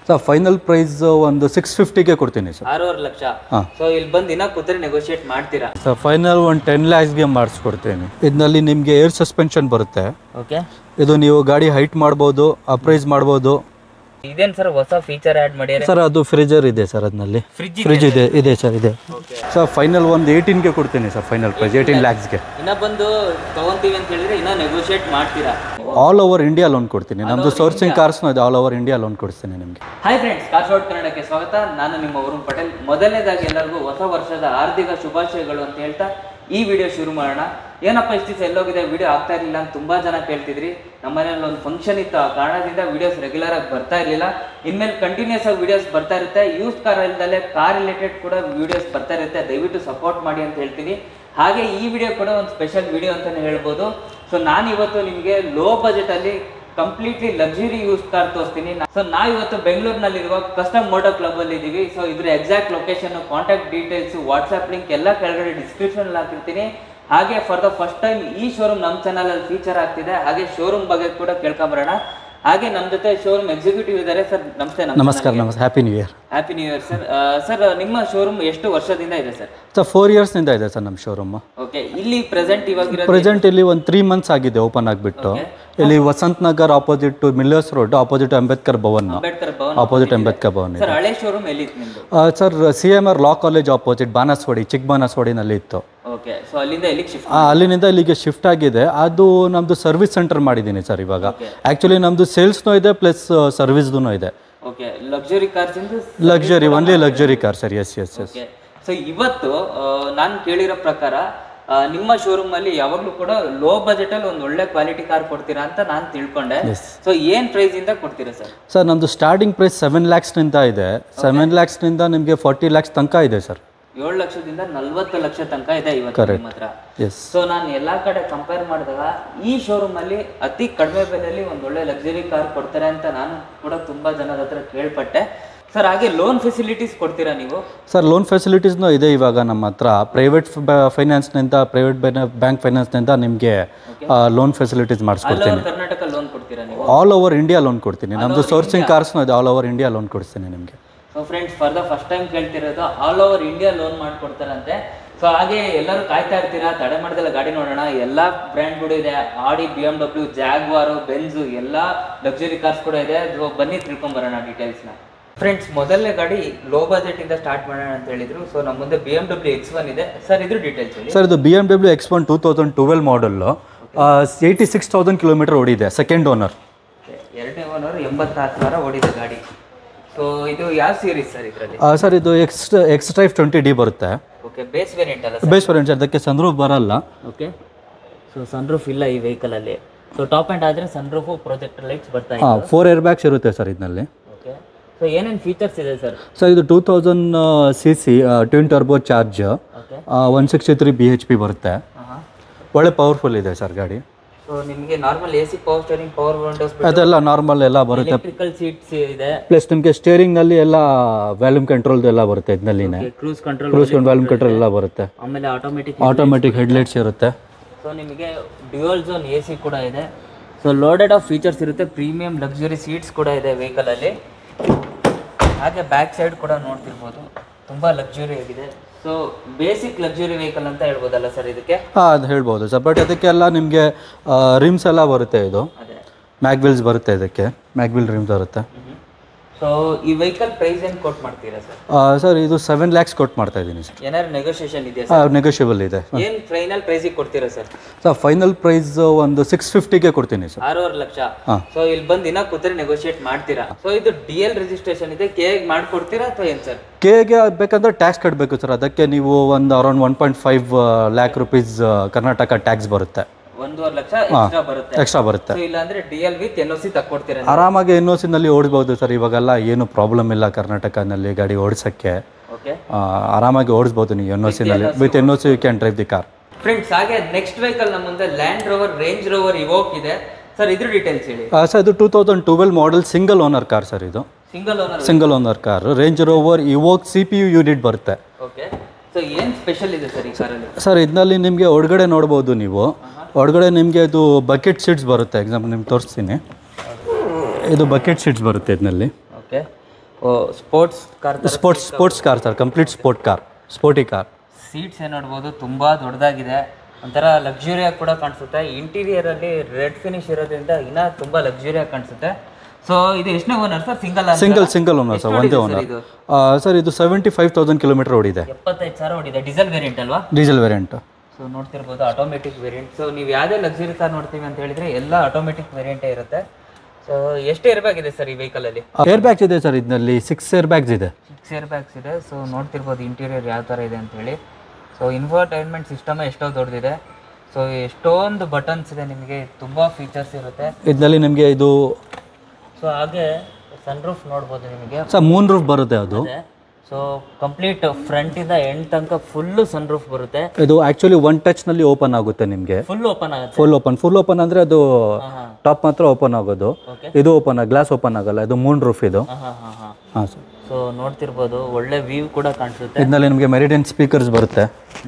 Sir final price ಒಂದು six ಫಿಫ್ಟಿಗೆ ಕೊಡ್ತೀನಿ ಸರ್ ಆರೂವರೆ ಲಕ್ಷ ಹಾಂ. ಸೊ ಇಲ್ಲಿ ಬಂದು ದಿನ ಕೂತ್ರೆ ನೆಗೋಷಿಯೇಟ್ ಮಾಡ್ತೀರಾ ಸರ್ ಫೈನಲ್ ಒಂದು ಟೆನ್ ಲ್ಯಾಕ್ಸ್ಗೆ ಮಾಡಿಸ್ಕೊಡ್ತೀನಿ ಇದರಲ್ಲಿ ನಿಮಗೆ ಏರ್ ಸಸ್ಪೆನ್ಷನ್ ಬರುತ್ತೆ ಓಕೆ ಇದು ನೀವು ಗಾಡಿ ಹೈಟ್ ಮಾಡ್ಬೋದು ಅಪ್ರೈಸ್ ಮಾಡ್ಬೋದು ಇದೇನು ಸರ್ ಹೊಸ ಫೀಚರ್ ಆ್ಯಡ್ ಮಾಡ್ಯಾರ ಸರ್ ಅದು ಫ್ರಿಜರ್ ಇದೆ ಸರ್ ಅದರಲ್ಲಿ ಫ್ರಿಜ್ ಫ್ರಿಜ್ ಇದೆ ಇದೆ ಸರ್ ಇದೆ ಸರ್ ಫೈನಲ್ ಒಂದು ಏಯ್ಟೀನ್ಗೆ ಕೊಡ್ತೀನಿ ಸರ್ ಫೈನಲ್ ಪ್ರೈಸ್ ಏಯ್ಟೀನ್ ಲ್ಯಾಕ್ಸ್ಗೆ ಇನ್ನ ಬಂದು ತಗೊಂತೀವಿ ಅಂತ ಹೇಳಿದ್ರೆ ಇನ್ನ ನೆಗೋಷಿಯೇಟ್ ಮಾಡ್ತೀರಾ ಆಲ್ ಓವರ್ ಇಂಡಿಯಾ ಲೋನ್ ಕೊಡ್ತೀನಿ ನಮ್ಮದು ಸೋರ್ಸಿಂಗ್ ಕಾರ್ಸ್ನೂ ಇದೆ ಆಲ್ ಓವರ್ ಇಂಡಿಯಾ ಲೋನ್ ಕೊಡಿಸ್ತೀನಿ ನಿಮಗೆ ಹಾಯ್ ಫ್ರೆಂಡ್ಸ್ ಕಾಸೋಡ್ ಕನ್ನಡಕ್ಕೆ ಸ್ವಾಗತ ನಾನು ನಿಮ್ಮ ವರುಣ್ ಪಟೇಲ್ ಮೊದಲನೇದಾಗಿ ಎಲ್ಲರಿಗೂ ಹೊಸ ವರ್ಷದ ಹಾರ್ದಿಕ ಶುಭಾಶಯಗಳು ಅಂತ ಹೇಳ್ತಾ ಈ ವಿಡಿಯೋ ಶುರು ಮಾಡೋಣ ಏನಪ್ಪ ಇಷ್ಟು ದಿವಸ ಎಲ್ಲೋಗಿದೆ ವಿಡಿಯೋ ಆಗ್ತಾ ಇರಲಿಲ್ಲ ಅಂತ ತುಂಬಾ ಜನ ಕೇಳ್ತಿದ್ರಿ ನಮ್ಮ ಮನೇಲಿ ಒಂದು ಫಂಕ್ಷನ್ ಇತ್ತು ಆ ಕಾರಣದಿಂದ ವಿಡಿಯೋಸ್ ರೆಗ್ಯುಲರ್ ಆಗಿ ಬರ್ತಾ ಇರಲಿಲ್ಲ ಇನ್ಮೇಲೆ ಕಂಟಿನ್ಯೂಸ್ ಆಗಿ ವಿಡಿಯೋಸ್ ಬರ್ತಾ ಇರುತ್ತೆ ಯೂಸ್ ಕಾರ್ ಇಲ್ದಲೆ ಕಾರ್ ರಿಲೇಟೆಡ್ ಕೂಡ ವಿಡಿಯೋಸ್ ಬರ್ತಾ ಇರುತ್ತೆ ದಯವಿಟ್ಟು ಸಪೋರ್ಟ್ ಮಾಡಿ ಅಂತ ಹೇಳ್ತೀನಿ ಹಾಗೆ ಈ ವಿಡಿಯೋ ಕೂಡ ಒಂದು ಸ್ಪೆಷಲ್ ವಿಡಿಯೋ ಅಂತಾನೆ ಹೇಳ್ಬೋದು ಸೊ ನಾನು ಇವತ್ತು ನಿಮಗೆ ಲೋ ಬಜೆಟ್ ಅಲ್ಲಿ ಕಂಪ್ಲೀಟ್ಲಿ ಲಕ್ಸುರಿ ಯೂಸ್ ಕಾರ್ ತೋರಿಸ್ತೀನಿ ಸೊ ನಾವು ಇವತ್ತು ಬೆಂಗಳೂರಿನಲ್ಲಿರುವ ಕಸ್ಟಮ್ ಮೋಟೋ ಕ್ಲಬ್ ಅಲ್ಲಿ ಇದೀವಿ ಸೊ ಇದ್ರ exact location contact details WhatsApp link ಎಲ್ಲ ಕೆಳಗಡೆ ಡಿಸ್ಕ್ರಿಪ್ಷನ್ ಹಾಕಿರ್ತೀನಿ ಹಾಗೆ ಫಾರ್ ದ ಫಸ್ಟ್ ಟೈಮ್ ಈ ಶೋರೂಮ್ ನಮ್ಮ ಚಾನಲ್ ಅಲ್ಲಿ ಫೀಚರ್ ಆಗ್ತಿದೆ ಹಾಗೆ ಶೋರೂಮ್ ಬಗ್ಗೆ ಕೂಡ ಕೇಳ್ಕೊಂಬರೋಣ ಹಾಗೆ ನಮ್ಮ ಜೊತೆ ಶೋರೂಮ್ ಎಕ್ಸಿಕ್ಯೂಟಿವ್ ಇದ್ದಾರೆ ಸರ್ ನಮಸ್ತೆ ನಮಸ್ಕಾರ ನಮಸ್ತೆ happy new year happy new year sir sir ನಿಮ್ಮ ಶೋರೂಮ್ ಎಷ್ಟು ವರ್ಷದಿಂದ ಇದೆ ಸರ್ ಸರ್ ಫೋರ್ ಇಯರ್ಸ್ನಿಂದ ಇದೆ ಸರ್ ನಮ್ಮ ಶೋರೂಮ್ ಓಕೆ ಇಲ್ಲಿ ಪ್ರೆಸೆಂಟ್ ಇವಾಗಿರೋ ಪ್ರೆಸೆಂಟ್ ಇಲ್ಲಿ ಒಂದು ತ್ರೀ ಮಂತ್ಸ್ ಆಗಿದೆ ಓಪನ್ ಆಗಿಬಿಟ್ಟು ಇಲ್ಲಿ Vasanth Nagar opposite to Millers road opposite Ambedkar Bhavan Ambedkar Bhavan opposite Ambedkar Bhavan ಇದೆ ಸರ್ ಹಳೆ ಶೋರೂಮ್ ಎಲ್ಲಿತ್ತು ನಿಮ್ದು sir C M R law college opposite Banaswadi ಚಿಕ್ಕ ಬಾನಸ್ವಾಡಿನಲ್ಲಿ ಇತ್ತು ಓಕೆ ಸೊ ಅಲ್ಲಿಂದ ಎಲ್ಲಿಗೆ ಶಿಫ್ಟ್ ಆ, ಅಲ್ಲಿನಿಂದ ಇಲ್ಲಿಗೆ ಶಿಫ್ಟ್ ಆಗಿದೆ ಅದು ನಮ್ಮದು ಸರ್ವಿಸ್ ಸೆಂಟರ್ ಮಾಡಿದ್ದೀನಿ ಸರ್ ಇವಾಗ ಆ್ಯಕ್ಚುಲಿ ನಮ್ಮದು ಸೇಲ್ಸ್ನೂ ಇದೆ ಪ್ಲಸ್ ಸರ್ವಿಸ್ದು ಇದೆ ಓಕೆ ಲಕ್ಸುರಿ ಕಾರ್ಸ್ ಇಂದ luxury only luxury car sir yes yes yes okay so ಇವತ್ತು ನಾನು ಕೇಳಿರೋ ಪ್ರಕಾರ ಆ, ನಿಮ್ಮ ಶೋರೂಮ್ ಅಲ್ಲಿ ಯಾವಾಗಲೂ ಕೂಡ ಲೋ ಬಜೆಟ್ ಅಲ್ಲಿ ಒಂದು ಒಳ್ಳೆ ಕ್ವಾಲಿಟಿ ಕಾರ್ ಕೊಡ್ತೀರಾ ಅಂತ ನಾನು ತಿಳ್ಕೊಂಡೆ ಸೊ ಏನ್ ಪ್ರೈಸ್ ಇಂದ ಕೊಡ್ತೀರಾ ಸರ್ ಸರ್ ನಮ್ಮದು ಸ್ಟಾರ್ಟಿಂಗ್ ಪ್ರೈಸ್ ಸೆವೆನ್ ಲ್ಯಾಕ್ಸ್ನಿಂದ ಇದೆ ಸೆವೆನ್ ಲ್ಯಾಕ್ಸ್ನಿಂದ ನಿಮಗೆ ಫಾರ್ಟಿ ಲ್ಯಾಕ್ಸ್ ತನಕ ಇದೆ ಸರ್ ಏಳು ಲಕ್ಷದಿಂದ ನಲ್ವತ್ತು ಲಕ್ಷ ತನಕ ಇದೆ ಇವತ್ತು ನಿಮ್ಮ ಹತ್ರ ಎಸ್ ಸೊ ನಾನು ಎಲ್ಲಾ ಕಡೆ ಕಂಪೇರ್ ಮಾಡಿದಾಗ ಈ ಶೋರೂಮ್ ಅಲ್ಲಿ ಅತಿ ಕಡಿಮೆ ಬೆಲೆಯಲ್ಲಿ ಒಂದು ಒಳ್ಳೆ ಲಕ್ಸುರಿ ಕಾರ್ ಕೊಡ್ತಾರೆ ಅಂತ ನಾನು ಕೂಡ ತುಂಬಾ ಜನರ ಹತ್ರ ಕೇಳ್ಪಟ್ಟೆ ಸರ್ ಹಾಗೆ ಲೋನ್ ಫೆಸಿಲಿಟೀಸ್ ಕೊಡ್ತೀರಾ ನೀವು ಸರ್ ಲೋನ್ ಫೆಸಿಲಿಟೀಸ್ನೂ ಇದೆ ಇವಾಗ ನಮ್ಮ ಹತ್ರ ಪ್ರೈವೇಟ್ ಫೈನಾನ್ಸ್ನಿಂದ ಪ್ರೈವೇಟ್ ಬ್ಯಾಂಕ್ ಫೈನಾನ್ಸ್ನಿಂದ ನಿಮಗೆ ಲೋನ್ ಫೆಸಿಲಿಟೀಸ್ ಮಾಡಿಸ್ಕೊಡ್ತೀನಿ ಆಲ್ ಕರ್ನಾಟಕ ಲೋನ್ ಕೊಡ್ತೀರಾ ನೀವು ಆಲ್ ಓವರ್ ಇಂಡಿಯಾ ಲೋನ್ ಕೊಡ್ತೀನಿ ನಮ್ಮದು ಸೋರ್ಸಿಂಗ್ ಕಾರ್ಸ್ನೂ ಇದೆ ಆಲ್ ಓವರ್ ಇಂಡಿಯಾ ಲೋನ್ ಕೊಡಿಸ್ತೀನಿ ನಿಮಗೆ so friends for the first time ಕೇಳ್ತಿರೋದು ಆಲ್ ಓವರ್ ಇಂಡಿಯಾ ಲೋನ್ ಮಾಡ್ಕೊಡ್ತಾರಂತೆ ಸೊ ಹಾಗೆ ಎಲ್ಲರೂ ಕಾಯ್ತಾ ಇರ್ತೀರಾ ತಡೆ ಮಾಡ್ದಲ್ಲ ಗಾಡಿ ನೋಡೋಣ ಎಲ್ಲ ಬ್ರ್ಯಾಂಡ್ಗಳು ಇದೆ Audi B M W Jaguar Benz ಎಲ್ಲ ಲಕ್ಸುರಿ ಕಾರ್ಸ್ ಕೂಡ ಇದೆ ಅದು ಬನ್ನಿ ತಿಳ್ಕೊಂಡ್ ಬರೋಣ ಡೀಟೇಲ್ಸ್ನ ಫ್ರೆಂಡ್ಸ್ ಮೊದಲನೇ ಗಾಡಿ ಲೋ ಬಜೆಟ್ ಇಂದ ಸ್ಟಾರ್ಟ್ ಮಾಡೋಣ ಅಂತ ಹೇಳಿದ್ರು ಸೊ ನಮ್ಮ ಮುಂದೆ B M W X one ಇದೆ ಸರ್ ಇದ್ರ ಡೀಟೇಲ್ಸ್ ಹೇಳಿ ಸರ್ ಇದು B M W X one two thousand twelve model eighty six thousand kilometre ಓಡಿದೆ ಸೆಕೆಂಡ್ ಓನರ್ ಎರಡನೇ ಓನರ್ ಎಂಬತ್ತಾರು ಸಾವಿರ ಓಡಿದೆ ಗಾಡಿ ಸೊ ಇದು ಯಾವ ಸೀರೀಸ್ ಸರ್ ಇದರಲ್ಲಿ ಸರ್ ಇದು X X drive twenty D ಬರುತ್ತೆ ಓಕೆ ಬೇಸ್ ವೇರಿಯಂಟ್ ಅಲ್ಲ ಬೇಸ್ ವೇರಿಯಂಟ್ ಅದಕ್ಕೆ ಸಂದ್ರೂಪ್ ಬರಲ್ಲ ಓಕೆ ಸೊ ಸನ್ರೂಫ್ ಇಲ್ಲ ಈ ವೆಹಿಕಲ್ ಅಲ್ಲಿ ಸೊ ಟಾಪ್ ಆ್ಯಂಡ್ ಆದರೆ ಸನ್ರೂಫು ಪ್ರೊಜೆಕ್ಟರ್ ಲೈಟ್ಸ್ ಬರ್ತಾ ಇದೆ ಹಾಂ ಫೋರ್ ಏರ್ ಬ್ಯಾಗ್ಸ್ ಇರುತ್ತೆ ಸರ್ ಇದರಲ್ಲಿ ಓಕೆ ಸೊ ಏನೇನು ಫೀಚರ್ಸ್ ಇದೆ ಸರ್ ಸರ್ ಇದು two thousand C C twin turbo charge okay one sixty three B H P ಬರುತ್ತೆ ಹಾಂ ಒಳ್ಳೆ ಪವರ್ಫುಲ್ ಇದೆ ಸರ್ ಗಾಡಿ ಸೊ ನಿಮಗೆ normal A C power steering power windows ಅದೆಲ್ಲ ನಾರ್ಮಲ್ ಎಲ್ಲ ಬರುತ್ತೆ ಎಲೆಕ್ಟ್ರಿಕಲ್ ಸೀಟ್ಸ್ ಇದೆ ಪ್ಲಸ್ ನಿಮಗೆ ಸ್ಟೇರಿಂಗ್ನಲ್ಲಿ ಎಲ್ಲ ವ್ಯಾಲ್ಯೂಮ್ ಕಂಟ್ರೋಲ್ದು ಎಲ್ಲ ಬರುತ್ತೆ ಇದರಲ್ಲಿನೇ cruise control cruise volume control ಎಲ್ಲ ಬರುತ್ತೆ ಆಮೇಲೆ ಆಟೋಮೆಟಿಕ್ ಆಟೋಮೆಟಿಕ್ ಹೆಡ್ಲೈಟ್ಸ್ ಇರುತ್ತೆ ಸೊ ನಿಮಗೆ ಡ್ಯುಯಲ್ ಝೋನ್ ಎ ಸಿ ಕೂಡ ಇದೆ ಸೊ ಲೋಡೆಡ್ ಆಫ್ ಫೀಚರ್ಸ್ ಇರುತ್ತೆ ಪ್ರೀಮಿಯಂ ಲಕ್ಸುರಿ ಸೀಟ್ಸ್ ಕೂಡ ಇದೆ ವೆಹಿಕಲಲ್ಲಿ ಹಾಗೆ ಬ್ಯಾಕ್ ಸೈಡ್ ಕೂಡ ನೋಡ್ತಿರ್ಬೋದು ತುಂಬ ಲಕ್ಸುರಿ ಆಗಿದೆ ಸೊ ಬೇಸಿಕ್ ಲಕ್ಸುರಿ ವೆಹಿಕಲ್ ಅಂತ ಹೇಳ್ಬೋದಲ್ಲ ಸರ್ ಇದಕ್ಕೆ ಹಾಂ ಅದು ಹೇಳ್ಬೋದು ಸರ್ ಬಟ್ ಅದಕ್ಕೆಲ್ಲ ನಿಮಗೆ ರಿಮ್ಸ್ ಎಲ್ಲ ಬರುತ್ತೆ ಇದು ಅದೇ ಮ್ಯಾಗ್ವಿಲ್ಸ್ ಬರುತ್ತೆ ಇದಕ್ಕೆ ಮ್ಯಾಗ್ವಿಲ್ ರಿಮ್ಸ್ ಬರುತ್ತೆ ಸೊ ಈ ವೆಹಿಕಲ್ ಪ್ರೈಸ್ ಏನು ಕೊಟ್ ಮಾಡ್ತೀರಾ ಸರ್ ಸರ್ ಇದು ಸೆವೆನ್ ಲ್ಯಾಕ್ಸ್ ಕೊಟ್ಟು ಮಾಡ್ತಾ ಇದ್ದೀನಿ ಸರ್ ಏನಾದ್ರು ನೆಗೋಷಿಯೇಷನ್ ಇದೆಯಾ ಸರ್ ನೆಗೋಷಿಯಬಲ್ ಇದೆ ಏನು ಫೈನಲ್ ಪ್ರೈಸಿಗೆ ಕೊಡ್ತೀರಾ ಸರ್ ಸರ್ ಫೈನಲ್ ಪ್ರೈಸ್ ಒಂದು ಸಿಕ್ಸ್ ಫಿಫ್ಟಿಗೆ ಕೊಡ್ತೀನಿ ಸರ್ ಆರೂವರೆ ಲಕ್ಷ ಹಾ. ಸೊ ಇಲ್ಲಿ ಬಂದು ದಿನ ಕೂತ್ರೆ ನೆಗೋಷಿಯೇಟ್ ಮಾಡ್ತೀರಾ ಸೊ ಇದು ಡಿ ಎಲ್ ರಿಜಿಸ್ಟ್ರೇಷನ್ ಇದೆ ಕೆ ಮಾಡ್ಕೊಡ್ತೀರಾ ಅಥವಾ ಏನು ಸರ್ ಕೆಗೆ ಬೇಕಂದ್ರೆ ಟ್ಯಾಕ್ಸ್ ಕಟ್ಟಬೇಕು ಸರ್ ಅದಕ್ಕೆ ನೀವು ಒಂದು around one point five lakh rupees Karnataka tax ಬರುತ್ತೆ ಒಂದೂವರೆ ಲಕ್ಷ ಎಕ್ಸ್ಟ್ರಾ ಬರುತ್ತೆ ಎಕ್ಸ್ಟ್ರಾ ಬರುತ್ತೆ ಸೊ ಇಲ್ಲಾಂದ್ರೆ D L with N O C ತಕ್ಕೊಡ್ತೀರಾ ಆರಾಮಾಗಿ ಎನ್ ಒ ಸಿನಲ್ಲಿ ಓಡಿಸ್ಬೋದು ಸರ್ ಇವಾಗೆಲ್ಲ ಏನು ಪ್ರಾಬ್ಲಮ್ ಇಲ್ಲ ಕರ್ನಾಟಕನಲ್ಲಿ ಗಾಡಿ ಓಡಿಸೋಕ್ಕೆ ಓಕೆ ಆರಾಮಾಗಿ ಓಡಿಸ್ಬೋದು ನೀವು ಎನ್ ಒ ಸಿನಲ್ಲಿ with N O C you can drive the car friends ಹಾಗೆ ನೆಕ್ಸ್ಟ್ ವೆಹಿಕಲ್ ನಮ್ಮ ಮುಂದೆ Land Rover Range Rover Evoque ಇದೆ ಸರ್ ಇದ್ರ ಡೀಟೇಲ್ಸ್ ಹೇಳಿ ಸರ್ ಇದು two thousand twelve model single owner car sir ಇದು single owner single owner car Range Rover Evoque C P U unit ಬರುತ್ತೆ okay so ಏನ್ special ಇದೆ sir ಈ ಕಾರಲ್ಲಿ ಸರ್ ಇದರಲ್ಲಿ ನಿಮಗೆ ಒಳಗಡೆ ನೋಡ್ಬೋದು ನೀವು ಒಳಗಡೆ ನಿಮಗೆ ಇದು ಬಕೆಟ್ ಸೀಟ್ಸ್ ಬರುತ್ತೆ ಎಕ್ಸಾಂಪಲ್ ನಿಮ್ಗೆ ತೋರಿಸ್ತೀನಿ ಇದು ಬಕೆಟ್ ಸೀಟ್ಸ್ ಬರುತ್ತೆ ಇದರಲ್ಲಿ okay sports car sports sports car sir complete sport car sporty car seats ಏನು ನೋಡ್ಬೋದು ತುಂಬ ದೊಡ್ಡದಾಗಿದೆ ಒಂಥರ ಲಕ್ಸುರಿಯಾಗಿ ಕೂಡ ಕಾಣಿಸುತ್ತೆ ಇಂಟೀರಿಯರಲ್ಲಿ ರೆಡ್ ಫಿನಿಶ್ ಇರೋದ್ರಿಂದ ಇನ್ನೂ ತುಂಬ ಲಕ್ಸುರಿಯಾಗಿ ಕಾಣಿಸುತ್ತೆ ಸೊ ಇದು ಎಷ್ಟನೇ owner sir single single single owner sir ಒಂದೇ ಓನರ್ ಇದು ಸರ್ ಇದು ಸೆವೆಂಟಿ ಫೈವ್ ತೌಸಂಡ್ ಕಿಲೋಮೀಟರ್ ಓಡಿದೆ ಎಪ್ಪತ್ತೈದು ಸಾವಿರ ಹೊಡಿದೆ ಡೀಸೆಲ್ ವೇರಿಯಂಟ್ ಅಲ್ವಾ ಡೀಸೆಲ್ ವೇರಿಯಂಟ್ ಸೊ ನೋಡ್ತಿರ್ಬೋದು ಆಟೋಮೆಟಿಕ್ ವೇರಿಯಂಟ್ ಸೊ ನೀವು ಯಾವುದೇ ಲಕ್ಸುರಿ ಕಾರ್ ನೋಡ್ತೀವಿ ಅಂತ ಹೇಳಿದ್ರೆ ಎಲ್ಲ ಆಟೋಮೆಟಿಕ್ ವೇರಿಯಂಟೇ ಇರುತ್ತೆ ಸೊ ಎಷ್ಟು ಏರ್ ಬ್ಯಾಗ್ ಇದೆ ಸರ್ ಈ ವೆಹಿಕಲಲ್ಲಿ ಏರ್ ಬ್ಯಾಗ್ಸ್ ಇದೆ ಸರ್ ಇದರಲ್ಲಿ ಸಿಕ್ಸ್ ಏರ್ ಬ್ಯಾಗ್ಸ್ ಇದೆ ಸಿಕ್ಸ್ ಏರ್ ಬ್ಯಾಗ್ಸ್ ಇದೆ ಸೊ ನೋಡ್ತಿರ್ಬೋದು ಇಂಟೀರಿಯರ್ ಯಾವ ಥರ ಇದೆ ಅಂತ ಹೇಳಿ ಸೊ ಇನ್ಫರ್ಟೈನ್ಮೆಂಟ್ ಸಿಸ್ಟಮ್ ಎಷ್ಟೋ ದೊಡ್ಡದಿದೆ ಸೊ ಎಷ್ಟೊಂದು ಬಟನ್ಸ್ ಇದೆ ನಿಮಗೆ ತುಂಬ ಫೀಚರ್ಸ್ ಇರುತ್ತೆ ಇದರಲ್ಲಿ ನಿಮಗೆ ಇದು ಸೊ ಹಾಗೆ ಸನ್ರೂಫ್ ನೋಡ್ಬೋದು ನಿಮಗೆ ಸರ್ ಮೂನ್ ರೂಫ್ ಬರುತ್ತೆ ಅದು ಸೊ ಕಂಪ್ಲೀಟ್ ಫ್ರಂಟಿಂದ ಎಂಡ್ ತನಕ ಫುಲ್ಲು ಸನ್ರೂಫ್ ಬರುತ್ತೆ ಇದು ಆ್ಯಕ್ಚುಲಿ ಒನ್ ಟಚ್ನಲ್ಲಿ ಓಪನ್ ಆಗುತ್ತೆ ನಿಮಗೆ ಫುಲ್ ಓಪನ್ ಆಗುತ್ತೆ ಫುಲ್ ಓಪನ್ ಫುಲ್ ಓಪನ್ ಅಂದರೆ ಅದು ಹಾಂ ಹಾಂ ಟಾಪ್ ಮಾತ್ರ ಓಪನ್ ಆಗೋದು ಓಕೆ ಇದು ಓಪನ್ ಗ್ಲಾಸ್ ಓಪನ್ ಆಗಲ್ಲ ಇದು ಮೂನ್ ರೂಫ್ ಇದು ಹಾಂ ಹಾಂ ಹಾಂ ಹಾಂ ಹಾಂ ಸರ್ ಸೊ ನೋಡ್ತಿರ್ಬೋದು ಒಳ್ಳೆ ವ್ಯೂ ಕೂಡ ಕಾಣಿಸುತ್ತೆ ಇದರಲ್ಲಿ ನಿಮಗೆ ಮೆರಿಡಿಯನ್ ಸ್ಪೀಕರ್ಸ್ ಬರುತ್ತೆ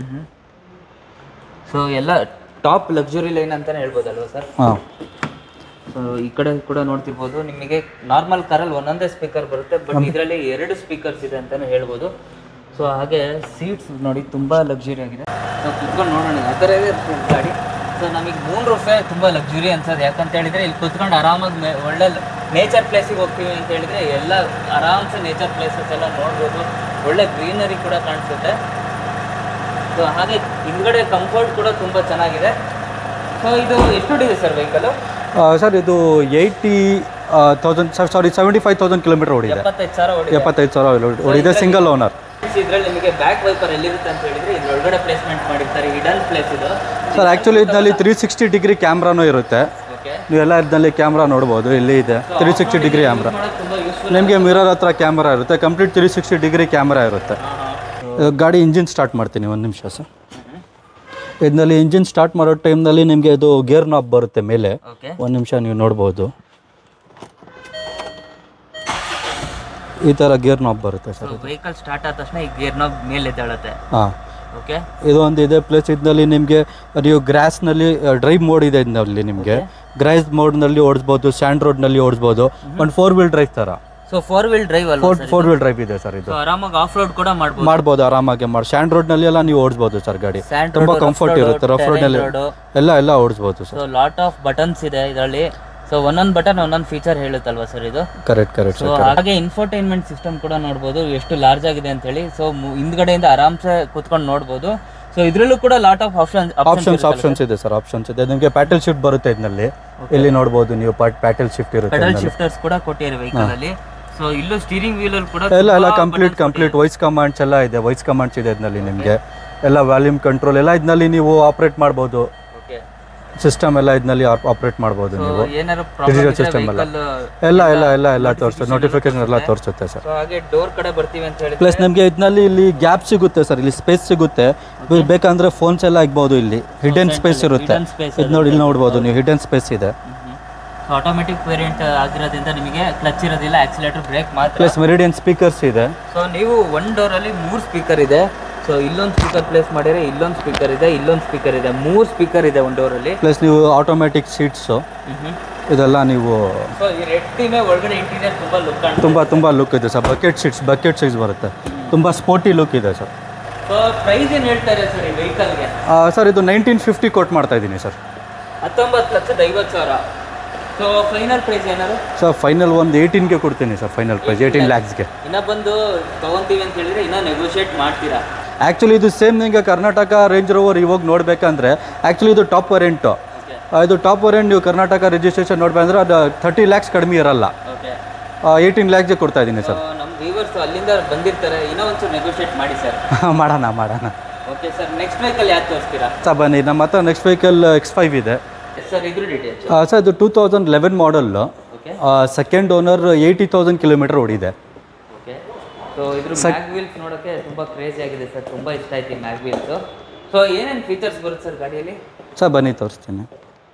ಸೊ ಎಲ್ಲ ಟಾಪ್ ಲಕ್ಸುರಿ ಲೈನ್ ಅಂತಾನೆ ಹೇಳ್ಬೋದಲ್ವಾ ಸರ್ ಹಾಂ ಸೊ ಈ ಕಡೆ ಕೂಡ ನೋಡ್ತಿರ್ಬೋದು ನಿಮಗೆ ನಾರ್ಮಲ್ ಕಾರಲ್ಲಿ ಒಂದೊಂದೇ ಸ್ಪೀಕರ್ ಬರುತ್ತೆ ಬಟ್ ಇದರಲ್ಲಿ ಎರಡು ಸ್ಪೀಕರ್ಸ್ ಇದೆ ಅಂತಾನೆ ಹೇಳ್ಬೋದು ಸೊ ಹಾಗೆ ಸೀಟ್ಸ್ ನೋಡಿ ತುಂಬಾ ಲಕ್ಸುರಿ ಆಗಿದೆ ಸೊ ಕುತ್ಕೊಂಡು ನೋಡೋಣ ಆ ಥರ ಇದೆ ಗಾಡಿ ಸೊ ನಮಗೆ ಮೂರು ರೂಪಾಯಿ ತುಂಬ ಲಕ್ಸುರಿ ಅನ್ಸೋದು ಯಾಕಂತ ಹೇಳಿದ್ರೆ ಇಲ್ಲಿ ಕುತ್ಕೊಂಡು ಆರಾಮಾಗಿ ಮೇ- ಒಳ್ಳೆ ನೇಚರ್ ಪ್ಲೇಸಿಗೆ ಹೋಗ್ತೀವಿ ಅಂತ ಹೇಳಿದ್ರೆ ಎಲ್ಲ ಆರಾಮ್ಸೆ ನೇಚರ್ ಪ್ಲೇಸಸ್ ಎಲ್ಲ ನೋಡ್ಬೋದು ಒಳ್ಳೆ ಗ್ರೀನರಿ ಕೂಡ ಕಾಣಿಸುತ್ತೆ ಸೊ ಹಾಗೆ ಹಿಂದ್ಗಡೆ ಕಂಫರ್ಟ್ ಕೂಡ ತುಂಬ ಚೆನ್ನಾಗಿದೆ ಸೊ ಇದು ಎಷ್ಟು ಇದೆ ಸರ್ ವೆಹಿಕಲ್ ಸರ್ ಇದು eighty thousand sorry seventy five thousand kilometre ಓಡಿದೆ ಎಪ್ಪತ್ತೈದು ಸಾವಿರ ಓಡಿದೆ ಎಪ್ಪತ್ತೈದು ಸಾವಿರ ಓಡಿದೆ ಸಿಂಗಲ್ ಓನರ್ ಇದ್ರಲ್ಲಿ ನಿಮಗೆ ಬ್ಯಾಕ್ ವೈಪರ್ ಎಲ್ಲಿರುತ್ತೆ ಅಂತ ಹೇಳಿದ್ರೆ ಇದ್ರ ಒಳಗಡೆ ಪ್ಲೇಸ್ಮೆಂಟ್ ಮಾಡಿರ್ತಾರೆ ಹಿಡನ್ ಪ್ಲೇಸ್ ಇದು ಸರ್ ಆ್ಯಕ್ಚುಲಿ ಇದರಲ್ಲಿ ತ್ರೀ ಸಿಕ್ಸ್ಟಿ ಡಿಗ್ರಿ ಕ್ಯಾಮ್ರಾನೂ ಇರುತ್ತೆ ಓಕೆ ನೀವೆಲ್ಲ ಇದರಲ್ಲಿ ಕ್ಯಾಮ್ರಾ ನೋಡ್ಬೋದು ಇಲ್ಲಿ ಇದೆ ತ್ರೀ ಸಿಕ್ಸ್ಟಿ ಡಿಗ್ರಿ ಕ್ಯಾಮ್ರಾ ಮಾಡೋದು ತುಂಬ ಯೂಸ್ಫುಲ್ ನಿಮಗೆ ಮಿರರ್ ಹತ್ರ ಕ್ಯಾಮ್ರಾ ಇರುತ್ತೆ complete three sixty degree camera ಇರುತ್ತೆ ಇವಾಗ ಗಾಡಿ ಇಂಜಿನ್ ಸ್ಟಾರ್ಟ್ ಮಾಡ್ತೀನಿ ಒಂದು ನಿಮಿಷ ಸರ್ ಇದರಲ್ಲಿ ಇಂಜಿನ್ ಸ್ಟಾರ್ಟ್ ಮಾಡೋ ಟೈಮ್ನಲ್ಲಿ ನಿಮಗೆ ಇದು ಗೇರ್ ನಾಬ್ ಬರುತ್ತೆ ಮೇಲೆ ಓಕೆ ಒಂದು ನಿಮಿಷ ನೀವು ನೋಡ್ಬೋದು ಈ ಥರ ಗೇರ್ ನಾಬ್ ಬರುತ್ತೆ ಸರ್ ವೆಹಿಕಲ್ ಸ್ಟಾರ್ಟ್ ಆದ ತಕ್ಷಣ ಈ ಗೇರ್ ನಾಬ್ ಮೇಲೆ ಎದ್ದೇಳುತ್ತೆ ಹಾಂ ಓಕೆ ಇದು ಒಂದು ಇದೆ ಪ್ಲಸ್ ಇದರಲ್ಲಿ ನಿಮಗೆ ನೀವು ಗ್ರಾಸ್ನಲ್ಲಿ ಡ್ರೈವ್ ಮೋಡ್ ಇದೆ ಇದರಲ್ಲಿ ನಿಮಗೆ ಗ್ರಾಸ್ ಮೋಡ್ನಲ್ಲಿ ಓಡಿಸ್ಬೋದು ಸ್ಯಾಂಡ್ ರೋಡ್ನಲ್ಲಿ ಓಡಿಸ್ಬೋದು ಒಂದು ಫೋರ್ ವೀಲ್ ಡ್ರೈವ್ ಥರ ಸೊ ಫೋರ್ ವೀಲ್ ಡ್ರೈವ್ ಅಲ್ವಾ ಫೋರ್ ಫೋರ್ ವೀಲ್ ಡ್ರೈವ್ ಇದೆ ಸರ್ ಇದು ಸೊ ಆರಾಮಾಗಿ ಆಫ್ ರೋಡ್ ಕೂಡ ಮಾಡ್ಬೋದು ಮಾಡ್ಬೋದು ಆರಾಮಾಗಿ ಮಾಡಿ ಸ್ಯಾಂಡ್ ರೋಡ್ನಲ್ಲಿ ಎಲ್ಲ ನೀವು ಓಡಿಸ್ಬೋದು ಸರ್ ಗಾಡಿ Sand ತುಂಬ road, ಕಂಫರ್ಟ್ rough road, ಇರುತ್ತೆ ರಫ್ ರೋಡ್ನಲ್ಲಿ terrain road. ಎಲ್ಲ ಎಲ್ಲ ಓಡಿಸ್ಬೋದು sir so lot of buttons ಇದೆ ಇದರಲ್ಲಿ ಸೊ ಒಂದೊಂದು ಬಟನ್ ಒಂದೊಂದು ಫೀಚರ್ ಹೇಳುತ್ತಲ್ವಾ ಸರ್ ಇದು ಕರೆಕ್ಟ್ ಕರೆಕ್ಟ್ ಸೊ ಹಾಗೆ ಇನ್ಫೋಟೈನ್ಮೆಂಟ್ ಸಿಸ್ಟಮ್ ಕೂಡ ನೋಡ್ಬೋದು ಎಷ್ಟು ಲಾರ್ಜ್ ಆಗಿದೆ ಅಂತ ಹೇಳಿ ಸೊ ಹಿಂದ್ಗಡೆಯಿಂದ ಆರಾಮ್ಸೆ ಕುತ್ಕೊಂಡು ನೋಡ್ಬೋದು ಸೊ ಇದ್ರಲ್ಲೂ ಕೂಡ lot of option options options ಇದೆ ಸರ್ ಆಪ್ಷನ್ಸ್ ಇದೆ ನಿಮಗೆ ಪ್ಯಾಟಲ್ ಶಿಫ್ಟ್ ಬರುತ್ತೆ ಇದರಲ್ಲಿ ಇಲ್ಲಿ ನೋಡ್ಬೋದು ನೀವು ಪ್ಯಾಟಲ್ ಶಿಫ್ಟ್ ಇರುತ್ತೆ ಪೆಡಲ್ ಶಿಫ್ಟರ್ಸ್ ಕೂಡ ಕೊಟ್ಟಿದ್ದಾರೆ ವೆಹಿಕಲ್ ಅಲ್ಲಿ ಸೊ ಇಲ್ಲೂ ಸ್ಟೀರಿಂಗ್ ವೀಲ್ ಅಲ್ಲಿ ಕೂಡ ಎಲ್ಲ ಎಲ್ಲ ಕಂಪ್ಲೀಟ್ ಕಂಪ್ಲೀಟ್ ವಾಯ್ಸ್ ಕಮಾಂಡ್ಸ್ ಎಲ್ಲ ಇದೆ ವಾಯ್ಸ್ ಕಮಾಂಡ್ಸ್ ಇದೆ ಇದರಲ್ಲಿ ನಿಮಗೆ ಎಲ್ಲ ವ್ಯಾಲ್ಯೂಮ್ ಕಂಟ್ರೋಲ್ ಎಲ್ಲ ಇದರಲ್ಲಿ ನೀವು ಆಪ್ರೇಟ್ ಮಾಡ್ಬೋದು ಓಕೆ ಸಿಸ್ಟಮ್ ಎಲ್ಲ ಇದರಲ್ಲಿ ಆಪ್ರೇಟ್ ಮಾಡ್ಬೋದು ನೀವು ಏನಾದ್ರು ಡಿಜಿಟಲ್ ಪ್ರಾಬ್ಲಮ್ ಸಿಸ್ಟಮ್ ಎಲ್ಲ ವೆಹಿಕಲ್ ಎಲ್ಲ ಎಲ್ಲ ಎಲ್ಲ ಎಲ್ಲ ತೋರಿಸುತ್ತೆ ನೋಟಿಫಿಕೇಶನ್ ಎಲ್ಲ ತೋರಿಸುತ್ತೆ ಸರ್ ಸೊ ಹಾಗೆ ಡೋರ್ ಕಡೆ ಬರ್ತೀವಿ ಅಂತ ಹೇಳಿ ಪ್ಲಸ್ ನಿಮಗೆ ಇದರಲ್ಲಿ ಇಲ್ಲಿ ಗ್ಯಾಪ್ ಸಿಗುತ್ತೆ ಸರ್ ಇಲ್ಲಿ ಸ್ಪೇಸ್ ಸಿಗುತ್ತೆ ಬೇ- ಬೇಕಂದ್ರೆ ಫೋನ್ಸ್ ಎಲ್ಲ ಆಗ್ಬೋದು ಇಲ್ಲಿ ಹಿಡನ್ ಸ್ಪೇಸ್ ಇರುತ್ತೆ hidden space ಇದು ನೋಡಿ ಇಲ್ಲಿ ನೋಡ್ಬೋದು ನೀವು ಹಿಡನ್ ಸ್ಪೇಸ್ ಇದೆ ಆಟೋಮೆಟಿಕ್ ವೇರಿಯಂಟ್ ಆಗಿರೋದ್ರಿಂದ ನಿಮಗೆ ಕ್ಲಚ್ ಇರೋದಿಲ್ಲ ಆಕ್ಸಿಲೇಟರ್ ಬ್ರೇಕ್ ಮಾತ್ರ ಪ್ಲಸ್ ಮೆರಿಡಿಯನ್ ಸ್ಪೀಕರ್ಸ್ ಇದೆ ಸೊ ನೀವು ಒನ್ ಡೋರಲ್ಲಿ ಮೂರು ಸ್ಪೀಕರ್ ಇದೆ ಸೊ ಇಲ್ಲೊಂದು ಸ್ಪೀಕರ್ ಪ್ಲೇಸ್ ಮಾಡಿದ್ರೆ ಇಲ್ಲೊಂದು ಸ್ಪೀಕರ್ ಇದೆ ಇಲ್ಲೊಂದು ಸ್ಪೀಕರ್ ಇದೆ ಮೂರು ಸ್ಪೀಕರ್ ಇದೆ ಒಂದು ಡೋರಲ್ಲಿ ಪ್ಲಸ್ ನೀವು ಆಟೋಮ್ಯಾಟಿಕ್ ಸೀಟ್ಸು ಇದೆಲ್ಲ ನೀವು ಸೊ ಈ ರೆಡ್ ಟೀಮೇ ಒಳಗಡೆ ಇಂಟೀರಿಯರ್ ತುಂಬ ಲುಕ್ ಕಾಣ್ತದೆ ತುಂಬ ತುಂಬ ಲುಕ್ ಇದೆ sir bucket seats bucket seats ಬರುತ್ತೆ ತುಂಬ ಸ್ಪೋರ್ಟಿ ಲುಕ್ ಇದೆ ಸರ್ ಸೊ ಪ್ರೈಸ್ ಏನು ಹೇಳ್ತಾರೆ ಸರ್ ಈ ವೆಹಿಕಲ್ಗೆ ಸರ್ ಇದು ನೈನ್ಟೀನ್ ಫಿಫ್ಟಿ ಕೊಟ್ಟು ಮಾಡ್ತಾ ಇದ್ದೀನಿ ಸರ್ ಹತ್ತೊಂಬತ್ತು ಲಕ್ಷದ ಐವತ್ತು ಸಾವಿರ ಸೊ ಫೈನಲ್ ಪ್ರೈಸ್ ಏನಾದ್ರು ಸರ್ ಫೈನಲ್ ಒಂದು ಏಯ್ಟೀನ್ಗೆ ಕೊಡ್ತೀನಿ ಸರ್ ಫೈನಲ್ ಪ್ರೈಸ್ ಏಯ್ಟೀನ್ ಲ್ಯಾಕ್ಸ್ಗೆ ಇನ್ನ ಬಂದು ತಗೊಂತೀವಿ ಅಂತ ಹೇಳಿದ್ರೆ ಇನ್ನೂ ನೆಗೋಷಿಯೇಟ್ ಮಾಡ್ತೀರಾ ಆ್ಯಕ್ಚುಲಿ ಇದು ಸೇಮ್ ನಿಮಗೆ ಕರ್ನಾಟಕ ರೇಂಜ್ ರೋವರ್ ಇವಾಗ ನೋಡಬೇಕಂದ್ರೆ ಆ್ಯಕ್ಚುಲಿ ಇದು ಟಾಪ್ ವೇರಿಯಂಟು ಓಕೆ ಇದು ಟಾಪ್ ವೇರಿಯಂಟ್ ನೀವು ಕರ್ನಾಟಕ ರಿಜಿಸ್ಟ್ರೇಷನ್ ನೋಡ್ಬೇಕಂದ್ರೆ ಅದು ಥರ್ಟಿ ಲ್ಯಾಕ್ಸ್ ಕಡಿಮೆ ಇರಲ್ಲ ಓಕೆ ಏಯ್ಟೀನ್ ಲ್ಯಾಕ್ಸ್ಗೆ ಕೊಡ್ತಾ ಇದ್ದೀನಿ ಸರ್ ನಮ್ಮ ವ್ಯೂವರ್ಸ್ ಅಲ್ಲಿಂದ ಬಂದಿರ್ತಾರೆ ಇನ್ನೂ ಒಂಚೂರು ನೆಗೋಷಿಯೇಟ್ ಮಾಡಿ ಸರ್ ಮಾಡೋಣ ಮಾಡೋಣ ಓಕೆ ಸರ್ ನೆಕ್ಸ್ಟ್ ವೆಹಿಕಲ್ ಯಾವ್ದು ತೋರಿಸ್ತೀರಾ ಸರ್ ಬನ್ನಿ ನಮ್ಮ ಹತ್ರ ನೆಕ್ಸ್ಟ್ ವೆಹಿಕಲ್ ಎಕ್ಸ್ ಫೈವ್ ಇದೆ ಸರ್ ಇದ್ರ ಡೀಟೇಲ್ಸ್ ಸರ್ ಇದು two thousand eleven model okay second owner eighty thousand kilometre okay so ಸೊ ಇದ್ರ ಮ್ಯಾಗ್ ವೀಲ್ಸ್ ನೋಡೋಕ್ಕೆ ತುಂಬ ಕ್ರೇಜಿ ಆಗಿದೆ ಸರ್ ತುಂಬ ಇಷ್ಟ ಆಯ್ತು ಈ ಮ್ಯಾಗ್ ವೀಲ್ಸು ಸೊ ಏನೇನು ಫೀಚರ್ಸ್ ಬರುತ್ತೆ ಸರ್ ಗಾಡಿಯಲ್ಲಿ ಸರ್ ಬನ್ನಿ ತೋರಿಸ್ತೀನಿ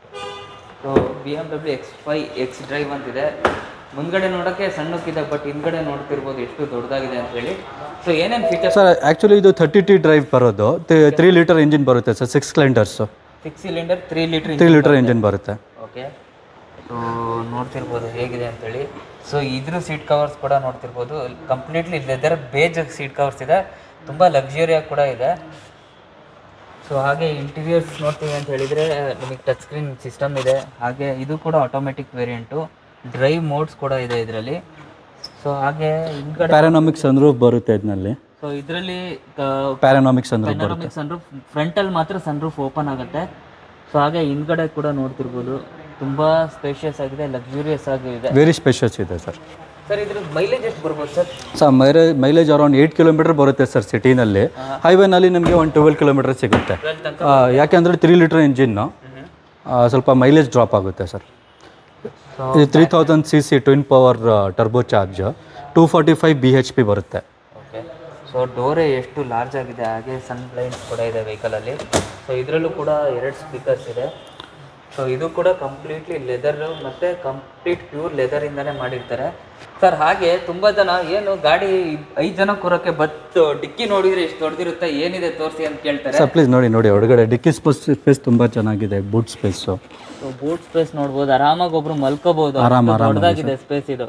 so B M W X five X drive ಅಂತಿದೆ ಮುಂದ್ಗಡೆ ನೋಡೋಕ್ಕೆ ಸಣ್ಣಕ್ಕಿದೆ ಬಟ್ ಹಿಂದ್ಗಡೆ ನೋಡ್ತಿರ್ಬೋದು ಎಷ್ಟು ದೊಡ್ಡದಾಗಿದೆ ಅಂತ ಹೇಳಿ ಸೊ ಏನೇನು ಫೀಚರ್ಸ್ ಸರ್ ಆ್ಯಕ್ಚುಲಿ ಇದು ಥರ್ಟಿ ಟಿ ಡ್ರೈವ್ ಬರೋದು ತ್ರೀ ಲೀಟರ್ ಇಂಜಿನ್ ಬರುತ್ತೆ sir six cylinders six cylinder three litre three litre engine ಬರುತ್ತೆ ಓಕೆ ಸೊ ನೋಡ್ತಿರ್ಬೋದು ಹೇಗಿದೆ ಅಂತೇಳಿ ಸೊ ಇದ್ರ ಸೀಟ್ ಕವರ್ಸ್ ಕೂಡ ನೋಡ್ತಿರ್ಬೋದು completely leather beige seat covers ಇದೆ ತುಂಬ ಲಕ್ಸುರಿಯಾಗಿ ಕೂಡ ಇದೆ ಸೊ ಹಾಗೆ ಇಂಟೀರಿಯರ್ಸ್ ನೋಡ್ತೀವಿ ಅಂತ ಹೇಳಿದರೆ ನಿಮಗೆ ಟಚ್ ಸ್ಕ್ರೀನ್ ಸಿಸ್ಟಮ್ ಇದೆ ಹಾಗೆ ಇದು ಕೂಡ ಆಟೋಮೆಟಿಕ್ ವೇರಿಯಂಟು ಡ್ರೈವ್ ಮೋಡ್ಸ್ ಕೂಡ ಇದೆ ಇದರಲ್ಲಿ ಸೊ ಹಾಗೆ ಹಿಂದ್ಗಡೆ ಪ್ಯಾರಾನಾಮಿಕ್ಸ್ ಅಂದ್ರೂ ಬರುತ್ತೆ ಇದರಲ್ಲಿ ಸೊ ಇದರಲ್ಲಿ ಪ್ಯಾರಾನಾಮಿಕ್ಸ್ ಅಂದ್ರೂ ಬರುತ್ತೆ ಪೆನೋರಮಿಕ್ ಸನ್ರೂಫ್ ಫ್ರಂಟಲ್ಲಿ ಮಾತ್ರ ಸನ್ರೂಫ್ ಓಪನ್ ಆಗುತ್ತೆ ಸೊ ಹಾಗೆ ಹಿಂದ್ಗಡೆ ಕೂಡ ನೋಡ್ತಿರ್ಬೋದು ತುಂಬ ಸ್ಪೇಷಿಯಸ್ ಆಗಿದೆ ಲಕ್ಸುರಿಯಸ್ ಆಗಿ ಇದೆ ವೆರಿ ಸ್ಪೆಷಲ್ಸ್ ಇದೆ ಸರ್ ಸರ್ ಇದ್ರ ಮೈಲೇಜ್ ಎಷ್ಟು ಬರ್ಬೋದು ಸರ್ ಸರ್ ಮೈರೇ ಮೈಲೇಜ್ ಅರೌಂಡ್ ಏಯ್ಟ್ ಕಿಲೋಮೀಟರ್ ಬರುತ್ತೆ ಸರ್ ಸಿಟಿನಲ್ಲಿ ಹೈವೇನಲ್ಲಿ ನಿಮಗೆ ಒಂದು ಟ್ವೆಲ್ ಕಿಲೋಮೀಟರ್ ಸಿಗುತ್ತೆ ಟ್ವೆಲ್ ತನಕ ಆ, ಯಾಕೆಂದರೆ ತ್ರೀ ಲೀಟರ್ ಇಂಜಿನ್ನು ಸ್ವಲ್ಪ ಮೈಲೇಜ್ ಡ್ರಾಪ್ ಆಗುತ್ತೆ ಸರ್ ಇದು three thousand C C twin power turbo charge two forty five B H P ಬರುತ್ತೆ ಓಕೆ ಸೊ ಡೋರೇ ಎಷ್ಟು ಲಾರ್ಜ್ ಆಗಿದೆ ಹಾಗೆ ಸನ್ ಬ್ಲೈಂಡ್ಸ್ ಕೂಡ ಇದೆ ವೆಹಿಕಲಲ್ಲಿ ಸೊ ಇದರಲ್ಲೂ ಕೂಡ ಎರಡು ಸ್ಪೀಕರ್ಸ್ ಇದೆ ಸೊ ಇದು ಕೂಡ ಕಂಪ್ಲೀಟ್ಲಿ ಲೆದರ್ ಮತ್ತು ಕಂಪ್ಲೀಟ್ ಪ್ಯೂರ್ ಲೆದರಿಂದನೇ ಮಾಡಿರ್ತಾರೆ ಸರ್ ಹಾಗೆ ತುಂಬ ಜನ ಏನು ಗಾಡಿ ಐದು ಜನ ಕೂರೋಕ್ಕೆ ಬತ್ತು ಡಿಕ್ಕಿ ನೋಡಿದ್ರೆ ಎಷ್ಟು ದೊಡ್ಡದಿರುತ್ತೆ ಏನಿದೆ ತೋರಿಸಿ ಅಂತ ಕೇಳ್ತಾರೆ ಸರ್ ಪ್ಲೀಸ್ ನೋಡಿ ನೋಡಿ ಹೊರಗಡೆ ಡಿಕ್ಕಿ ಸ್ಪೇಸ್ ಸ್ಪೇಸ್ ತುಂಬ ಚೆನ್ನಾಗಿದೆ boot space so boot space ನೋಡ್ಬೋದು ಆರಾಮಾಗಿ ಒಬ್ರು ಮಲ್ಕೋಬಹುದು ಆರಾಮ್, ಆರಾಮ್ ದೊಡ್ಡದಾಗಿದೆ ಸ್ಪೇಸ್ ಇದು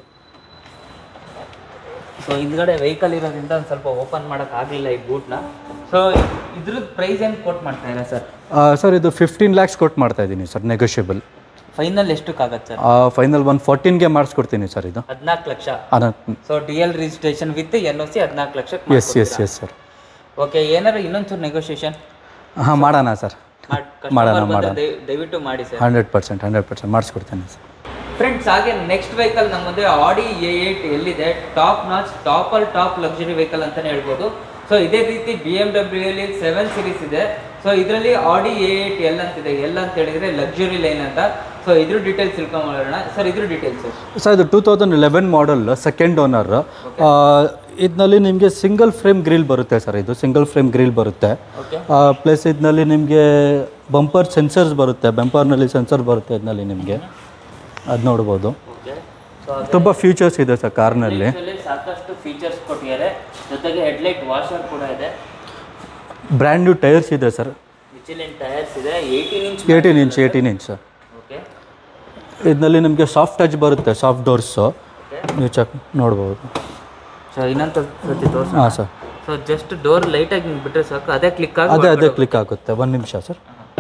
ಸೊ ಹಿಂದ್ಗಡೆ ವೆಹಿಕಲ್ ಇರೋದ್ರಿಂದ ಒಂದು ಸ್ವಲ್ಪ ಓಪನ್ ಮಾಡಕ್ ಆಗ್ಲಿಲ್ಲ ಈ ಬೂಟ್ನ ಸೊ ಇದ್ರದ್ದು ಪ್ರೈಸ್ ಏನು ಕೊಟ್ ಮಾಡ್ತಾ ಇಲ್ಲ ಸರ್ ಸರ್ ಇದು ಫಿಫ್ಟೀನ್ ಲ್ಯಾಕ್ಸ್ ಕೊಟ್ಟು ಮಾಡ್ತಾ ಇದ್ದೀನಿ ಸರ್ ನೆಗೋಷಿಯಬಲ್ ಫೈನಲ್ ಎಷ್ಟಕ್ಕಾಗತ್ತೆ ಸರ್ ಫೈನಲ್ ಒನ್ ಫೋರ್ಟೀನ್ಗೆ ಮಾಡಿಸ್ಕೊಡ್ತೀನಿ ಸರ್ ಇದು ಹದಿನಾಲ್ಕು ಲಕ್ಷ ಅನಂತ್ so D L registration with N O C ಹದಿನಾಲ್ಕು ಲಕ್ಷಕ್ಕೆ yes yes yes sir okay ಏನಾರು ಇನ್ನೊಂಚೂರು ನೆಗೋಷಿಯೇಷನ್ ಹಾಂ ಮಾಡೋಣ ಸರ್ ಮಾಡೋಣ, ಮಾಡೋಣ. ದಯವಿಟ್ಟು ಮಾಡಿ sir hundred percent hundred percent ಮಾಡಿಸ್ಕೊಡ್ತೀನಿ ಸರ್ ಫ್ರೆಂಡ್ಸ್ ಹಾಗೆ ನೆಕ್ಸ್ಟ್ ವೆಹಿಕಲ್ ನಮ್ಮ ಮುಂದೆ ಆಡಿ ಎ ಏಟ್ ಎಲ್ಲಿದೆ ಟಾಪ್ ನಾಚ್ ಟಾಪ್ ಅಲ್ಲಿ ಟಾಪ್ ಲಕ್ಸುರಿ ವೆಹಿಕಲ್ ಅಂತಾನೆ ಹೇಳ್ಬೋದು ಸೊ ಇದೇ ರೀತಿ ಬಿ ಎಮ್ ಡಬ್ಲ್ಯೂ ಅಲ್ಲಿ ಸೆವೆನ್ ಸೀರೀಸ್ ಇದೆ ಸೊ ಇದರಲ್ಲಿ ಆಡಿ ಎ ಏಟ್ ಎಲ್ ಅಂತಿದೆ ಎಲ್ ಅಂತ ಹೇಳಿದ್ರೆ ಲಕ್ಸುರಿ ಲೈನ್ ಅಂತ ಸೊ ಇದ್ರ ಡೀಟೇಲ್ಸ್ ತಿಳ್ಕೊಂಬೋಣ ಸರ್ ಇದ್ರ ಡೀಟೇಲ್ಸ್ ಸರ್ ಇದು two thousand eleven model second owner ಇದರಲ್ಲಿ ನಿಮಗೆ ಸಿಂಗಲ್ ಫ್ರೇಮ್ ಗ್ರಿಲ್ ಬರುತ್ತೆ ಸರ್ ಇದು ಸಿಂಗಲ್ ಫ್ರೇಮ್ ಗ್ರಿಲ್ ಬರುತ್ತೆ ಓಕೆ ಪ್ಲಸ್ ಇದರಲ್ಲಿ ನಿಮಗೆ ಬಂಪರ್ ಸೆನ್ಸರ್ಸ್ ಬರುತ್ತೆ ಬಂಪರ್ನಲ್ಲಿ ಸೆನ್ಸರ್ ಬರುತ್ತೆ ಇದರಲ್ಲಿ ನಿಮಗೆ ಅದು ನೋಡ್ಬೋದು ಓಕೆ ಸೊ ತುಂಬ ಫ್ಯೂಚರ್ಸ್ ಇದೆ ಸರ್ ಕಾರ್ನಲ್ಲಿ ಅದರಲ್ಲಿ ಸಾಕಷ್ಟು ಫೀಚರ್ಸ್ ಕೊಟ್ಟಿದ್ದಾರೆ ಜೊತೆಗೆ ಹೆಡ್ಲೈಟ್ ವಾಷರ್ ಕೂಡ ಇದೆ ಬ್ರ್ಯಾಂಡ್ ನ್ಯೂ ಟೈರ್ಸ್ ಇದೆ ಸರ್ ವಿಚಿಲಿನ್ ಟೈರ್ಸ್ ಇದೆ eighteen inch eighteen inch eighteen inch sir okay ಇದರಲ್ಲಿ ನಿಮಗೆ ಸಾಫ್ಟ್ ಟಚ್ ಬರುತ್ತೆ ಸಾಫ್ಟ್ ಡೋರ್ಸು ನೀವು ಚೆಕ್ ನೋಡ್ಬೋದು ಸೊ ಇನ್ನೊಂದು ಸತಿ ತೋರಿಸಿ ಹಾಂ ಸರ್ ಸೊ ಜಸ್ಟ್ ಡೋರ್ ಲೈಟಾಗಿ ಹಿಂಗೆ ಬಿಟ್ಟರೆ ಸಾಕು ಅದೇ ಕ್ಲಿಕ್ ಆಗಿ ಅದೇ ಅದೇ ಕ್ಲಿಕ್ ಆಗುತ್ತೆ ಒಂದು ನಿಮಿಷ ಸರ್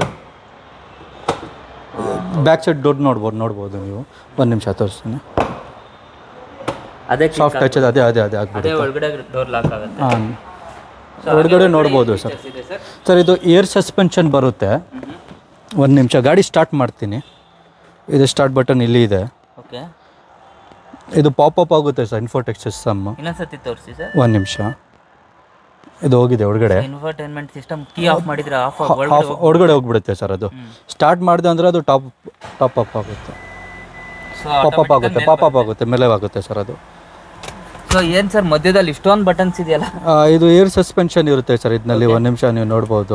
ಬ್ಯಾಕ್ ಸೈಡ್ ಡೋರ್ ನೋಡ್ಬೋದು ನೋಡ್ಬೋದು ನೀವು ಒಂದು ನಿಮಿಷ ತೋರಿಸ್ತೀನಿ ಅದೇ ಸಾಫ್ಟ್ ಟಚ್ ಅದೇ ಅದೇ ಅದೇ ಆಗ್ಬಿಡುತ್ತೆ ಅದೇ ಒಳಗಡೆ ಡೋರ್ ಲಾಕ್ ಆಗುತ್ತೆ ಹಾಂ ಹೊರಗಡೆ ನೋಡ್ಬೋದು ಸರ್ Features ಇದೆ ಸರ್ ಸರ್ ಇದು ಏರ್ ಸಸ್ಪೆನ್ಷನ್ ಬರುತ್ತೆ ಒಂದು ನಿಮಿಷ ಗಾಡಿ ಸ್ಟಾರ್ಟ್ ಮಾಡ್ತೀನಿ ಇದು ಸ್ಟಾರ್ಟ್ ಬಟನ್ ಇಲ್ಲಿ ಇದೆ ಓಕೆ ಇದು ಪಾಪಪ್ ಆಗುತ್ತೆ ಸರ್ ಇನ್ಫೋಟೆಕ್ ಸಿಸ್ಟಮ್ ಇನ್ನೊಂದ್ಸತಿ ತೋರಿಸಿ ಸರ್ ಒಂದು ನಿಮಿಷ ಇದು ಹೋಗಿದೆ ಒಳಗಡೆ ಇನ್ಫರ್ಟೈನ್ಮೆಂಟ್ ಸಿಸ್ಟಮ್ ಕೀ ಆಫ್ ಮಾಡಿದ್ರೆ ಆಫ್ ಆಫ್ ಒಳಗಡೆ ಹೋಗ್ಬಿಡುತ್ತೆ ಸರ್ ಅದು ಸ್ಟಾರ್ಟ್ ಮಾಡಿದೆ ಅಂದರೆ ಅದು ಟಾಪ್ ಟಾಪ್ ಅಪ್ ಆಗುತ್ತೆ ಸೊ ಪಾಪಪ್ ಆಗುತ್ತೆ ಪಾಪಪ್ ಆಗುತ್ತೆ ಮೇಲೆ ಆಗುತ್ತೆ ಸರ್ ಅದು ಸೊ ಏನು ಸರ್ ಮಧ್ಯದಲ್ಲಿ ಇಷ್ಟೊಂದು ಬಟನ್ಸ್ ಇದೆಯಲ್ಲ ಆ, ಇದು ಏರ್ ಸಸ್ಪೆನ್ಷನ್ ಇರುತ್ತೆ ಸರ್ ಇದರಲ್ಲಿ ಒಂದು ನಿಮಿಷ ನೀವು ನೋಡ್ಬೋದು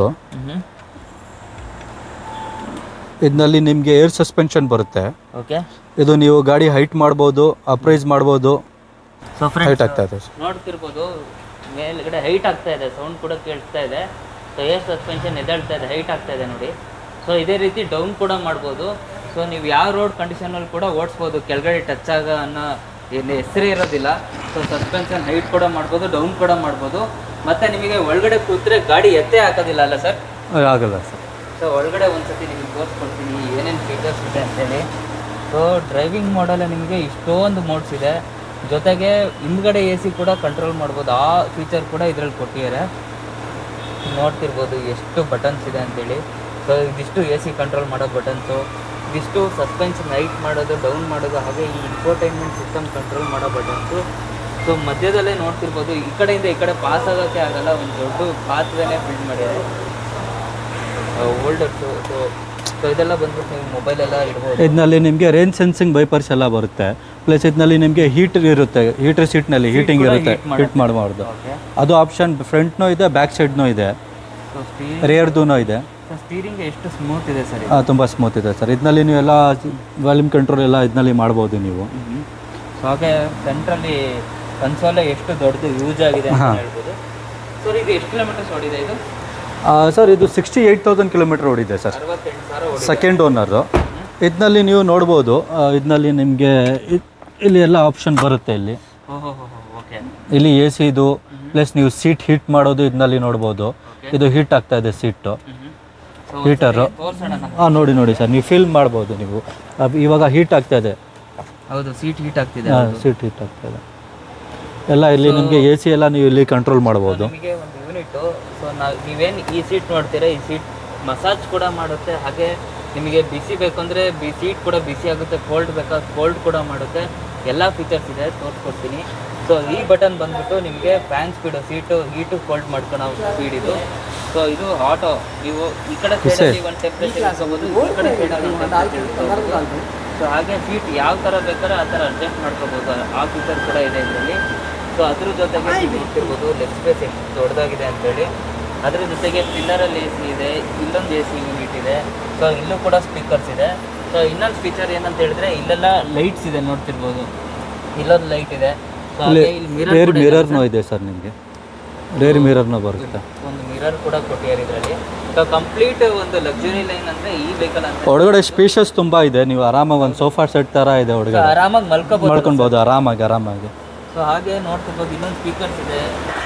ಇದರಲ್ಲಿ ನಿಮಗೆ ಏರ್ ಸಸ್ಪೆನ್ಷನ್ ಬರುತ್ತೆ ಓಕೆ ಇದು ನೀವು ಗಾಡಿ ಹೈಟ್ ಮಾಡ್ಬೋದು ಅಪ್ರೈಸ್ ಮಾಡ್ಬೋದು ಸೊ ಹೈಟ್ ಫ್ರೆಂಡ್ಸ್ ಆಗ್ತಾ ಇದೆ ಸರ್ ನೋಡ್ತಿರ್ಬೋದು ಮೇಲ್ಗಡೆ ಹೈಟ್ ಆಗ್ತಾ ಇದೆ ಸೌಂಡ್ ಕೂಡ ಕೇಳಿಸ್ತಾ ಇದೆ ಸೊ ಏರ್ ಸಸ್ಪೆನ್ಷನ್ ಎದ್ದೇಳ್ತಾ ಇದೆ ಹೈಟ್ ಆಗ್ತಾ ಇದೆ ನೋಡಿ ಸೊ ಇದೇ ರೀತಿ ಡೌನ್ ಕೂಡ ಮಾಡ್ಬೋದು ಸೊ ನೀವು ಯಾವ ರೋಡ್ ಕಂಡೀಷನಲ್ಲಿ ಕೂಡ ಓಡಿಸ್ಬೋದು ಕೆಳಗಡೆ ಟಚ್ ಆಗ ಅನ್ನೋ ಏನು ಹೆಸರೇ ಇರೋದಿಲ್ಲ ಸೊ ಸಸ್ಪೆನ್ಷನ್ ಹೈಟ್ ಕೂಡ ಮಾಡ್ಬೋದು ಡೌನ್ ಕೂಡ ಮಾಡ್ಬೋದು ಮತ್ತು ನಿಮಗೆ ಒಳಗಡೆ ಕೂತ್ರೆ ಗಾಡಿ ಎತ್ತೇ ಹಾಕೋದಿಲ್ಲ ಅಲ್ಲ ಸರ್ ಆಗಲ್ಲ ಸರ್ ಸೊ ಒಳಗಡೆ ಒಂದ್ಸತಿ ನಿಮಗೆ ತೋರಿಸ್ಕೊಡ್ತೀನಿ ಏನೇನು ಫೀಚರ್ಸ್ ಇದೆ ಅಂತೇಳಿ ಸೊ ಡ್ರೈವಿಂಗ್ ಮಾಡಲ್ಲ ನಿಮಗೆ ಇಷ್ಟೊಂದು ಮೋಡ್ಸ್ ಇದೆ ಜೊತೆಗೆ ಹಿಂದ್ಗಡೆ ಎ ಸಿ ಕೂಡ ಕಂಟ್ರೋಲ್ ಮಾಡ್ಬೋದು ಆ ಫೀಚರ್ ಕೂಡ ಇದರಲ್ಲಿ ಕೊಟ್ಟಿದ್ದಾರೆ ನೋಡ್ತಿರ್ಬೋದು ಎಷ್ಟು ಬಟನ್ಸ್ ಇದೆ ಅಂತೇಳಿ ಸೊ ಇದಿಷ್ಟು ಎ ಸಿ ಕಂಟ್ರೋಲ್ ಮಾಡೋ ಬಟನ್ಸು ಇದಿಷ್ಟು ಸಸ್ಪೆನ್ಷನ್ ಹೈಟ್ ಮಾಡೋದು ಡೌನ್ ಮಾಡೋದು ಹಾಗೆ ಈ ಇನ್ಫೋಟೈನ್ಮೆಂಟ್ ಸಿಸ್ಟಮ್ ಕಂಟ್ರೋಲ್ ಮಾಡೋ ಬಟನ್ಸು ಸೊ ಮಧ್ಯದಲ್ಲೇ ನೋಡ್ತಿರ್ಬೋದು ಈ ಕಡೆಯಿಂದ ಈ ಕಡೆ ಪಾಸ್ ಆಗೋಕ್ಕೆ ಆಗಲ್ಲ ಒಂದು ದೊಡ್ಡ ಪಾತ್ವೇನೇ ಬಿಲ್ಡ್ ಮಾಡಿದ್ದಾರೆ ಓಲ್ಡರ್ಸು ಸೊ ಸೊ ಇದೆಲ್ಲ ಬಂದ್ಬಿಟ್ಟು ನೀವು ಮೊಬೈಲ್ ಎಲ್ಲ ಇಡ್ಬೋದು ಇದರಲ್ಲಿ ನಿಮಗೆ ರೇಂಜ್ ಸೆನ್ಸಿಂಗ್ ವೈಪರ್ಸ್ ಎಲ್ಲ ಬರುತ್ತೆ ಪ್ಲಸ್ ಇದರಲ್ಲಿ ನಿಮಗೆ ಹೀಟ್ ಇರುತ್ತೆ ಹೀಟರ್ ಸೀಟ್ನಲ್ಲಿ ಹೀಟಿಂಗ್ ಇರುತ್ತೆ ಹೀಟ್ ಮಾಡಬಾರ್ದು ಓಕೆ ಅದು ಆಪ್ಷನ್ ಫ್ರಂಟ್ನೂ ಇದೆ ಬ್ಯಾಕ್ ಸೈಡ್ನೂ ಇದೆ ಸೊ ಸ್ಟೀರಿಂಗ್ ರೇರ್ದೂ ಇದೆ ಸ್ಟೀರಿಂಗ್ ಎಷ್ಟು ಸ್ಮೂತ್ ಇದೆ ಸರ್ ತುಂಬ ಸ್ಮೂತ್ ಇದೆ ಸರ್ ಇದರಲ್ಲಿ ನೀವು ಎಲ್ಲ ವಾಲ್ಯೂಮ್ ಕಂಟ್ರೋಲ್ ಎಲ್ಲ ಇದರಲ್ಲಿ ಮಾಡ್ಬೋದು ನೀವು ಸೊ ಹಾಗೆ ಸೆಂಟ್ರಲ್ಲಿ ಕನ್ಸೋಲೆ ಎಷ್ಟು ದೊಡ್ಡದು ಯೂಸ್ ಆಗಿದೆ ಅಂತ ಹೇಳ್ಬೋದು ಸರ್ ಇದು ಎಷ್ಟು ಕಿಲೋಮೀಟರ್ಸ್ ಓಡಿದೆ ಇದು ಸರ್ ಇದು ಸಿಕ್ಸ್ಟಿ ಏಯ್ಟ್ ತೌಸಂಡ್ ಕಿಲೋಮೀಟರ್ ಓಡಿದೆ ಸರ್ ಅರವತ್ತೆಂಟು ಸಾವಿರ ಓಡಿದೆ ಸೆಕೆಂಡ್ ಓನರು ಇದರಲ್ಲಿ ನೀವು ನೋಡ್ಬೋದು ಇದರಲ್ಲಿ ನಿಮಗೆ ಇಲ್ಲಿ ಎಲ್ಲ ಆಪ್ಷನ್ ಬರುತ್ತೆ ಇಲ್ಲಿ ಓಹೋ ಓಕೆ ಇಲ್ಲಿ ಎ ಸಿ ಇದು ಪ್ಲಸ್ ನೀವು ಸೀಟ್ ಹೀಟ್ ಮಾಡೋದು ಇದನ್ನಲ್ಲಿ ನೋಡ್ಬೋದು ಇದು ಹೀಟ್ ಆಗ್ತಾ ಇದೆ ಸೀಟು ಹೀಟರು ತೋರ್ಸೋಣ ನಮ್ಮ ಹಾಂ ನೋಡಿ ನೋಡಿ ಸರ್ ನೀವು ಫೀಲ್ ಮಾಡ್ಬೋದು ನೀವು ಅಬ್- ಇವಾಗ ಹೀಟ್ ಆಗ್ತಾ ಇದೆ ಹೌದು ಸೀಟ್ ಹೀಟ್ ಆಗ್ತಿದೆ ಸೀಟ್ ಹೀಟ್ ಆಗ್ತಾ ಇದೆ ಎಲ್ಲ ಇಲ್ಲಿ ನಿಮಗೆ ಎ ಸಿ ಎಲ್ಲ ನೀವು ಇಲ್ಲಿ ಕಂಟ್ರೋಲ್ ಮಾಡ್ಬೋದು ನಿಮಗೆ ಒಂದು ಯೂನಿಟು ಸೊ ನಾವು ನೀವೇನು ಈ ಸೀಟ್ ನೋಡ್ತೀರಾ ಈ ಸೀಟ್ ಮಸಾಜ್ ಕೂಡ ಮಾಡುತ್ತೆ ಹಾಗೆ ನಿಮಗೆ ಬಿಸಿ ಬೇಕಂದ್ರೆ ಬಿ ಸೀಟ್ ಕೂಡ ಬಿಸಿ ಆಗುತ್ತೆ ಕೋಲ್ಡ್ ಬೇಕಾ ಕೋಲ್ಡ್ ಕೂಡ ಮಾಡುತ್ತೆ ಎಲ್ಲ ಫೀಚರ್ಸ್ ಇದೆ ತೋರಿಸ್ಕೊಡ್ತೀನಿ ಸೊ ಈ ಬಟನ್ ಬಂದ್ಬಿಟ್ಟು ನಿಮಗೆ fan speed seat heat cold ಮಾಡ್ಕೊಳೋ ಸ್ಪೀಡ್ ಇದು ಸೊ ಇದು ಆಟೋ ನೀವು ಈ ಕಡೆ ಸೈಡಲ್ಲಿ ಒಂದು ಟೆಂಪ್ರೇಚರ್ ಇಟ್ಕೋಬೋದು ಈ ಕಡೆ ಸೈಡಲ್ಲಿ ಒಂದು ಟೆಂಪ್ರೇಚರ್ ಇಟ್ಕೋಬೋದು ಸೊ ಹಾಗೆ ಸೀಟ್ ಯಾವ ಥರ ಬೇಕಾದ್ರೆ ಆ ಥರ ಅಡ್ಜಸ್ಟ್ ಮಾಡ್ಕೋಬೋದು ಆ ಫೀಚರ್ ಕೂಡ ಇದೆ ಇದರಲ್ಲಿ ಸೊ ಅದ್ರ ಜೊತೆಗೆ ನೀವು ನೋಡ್ತಿರ್ಬೋದು ಲೆಗ್ ಸ್ಪೇಸ್ ಎಷ್ಟು ದೊಡ್ಡದಾಗಿದೆ ಅಂತೇಳಿ ಅದ್ರ ಜೊತೆಗೆ ಪಿಲ್ಲರಲ್ಲಿ ಎ ಸಿ ಇದೆ ಇಲ್ಲೊಂದು ಎ ಸಿ ಯೂನಿಟ್ ಇದೆ ಸೊ ಇಲ್ಲೂ ಕೂಡ ಸ್ಪೀಕರ್ಸ್ ಇದೆ ಸೊ ಇನ್ನೊಂದು ಫೀಚರ್ ಏನಂತ ಹೇಳಿದ್ರೆ ಇಲ್ಲೆಲ್ಲ ಲೈಟ್ಸ್ ಇದೆ ನೋಡ್ತಿರ್ಬೋದು ಇಲ್ಲೊಂದು ಲೈಟ್ ಇದೆ ಸೊ ಇಲ್ಲಿ ಹಾಗೆ ಇಲ್ಲಿ ಮಿರರ್ ರೇರ್ ಮಿರರ್ನೂ ಇದೆ ಸರ್ ನಿಮಗೆ ರೇರ್ ಮಿರರ್ನೂ ಬರುತ್ತೆ ಒಂದು ಮಿರರ್ ಕೂಡ ಕೊಟ್ಟಿದ್ದಾರೆ ಇದರಲ್ಲಿ ಸೊ ಕಂಪ್ಲೀಟ್ ಒಂದು ಲಕ್ಸುರಿ ಲೈನ್ ಅಂದ್ರೆ ಈ ವೆಹಿಕಲ್ ಅಂತ ಒಳಗಡೆ ಸ್ಪೇಷಸ್ ತುಂಬ ಇದೆ ನೀವು ಆರಾಮಾಗಿ ಒಂದು ಸೋಫಾ ಸೆಟ್ ಥರ ಇದೆ ಸೊ ಒಳಗಡೆ ಆರಾಮಾಗಿ ಮಲ್ಕೋಬಹುದು ಮಾಡ್ಕೊಳ್ಬೋದು ಆರಾಮಾಗಿ ಆರಾಮಾಗಿ ಸೊ ಹಾಗೆ ನೋಡ್ತಿರ್ಬೋದು ಇನ್ನೊಂದು ಸ್ಪೀಕರ್ಸ್ ಇದೆ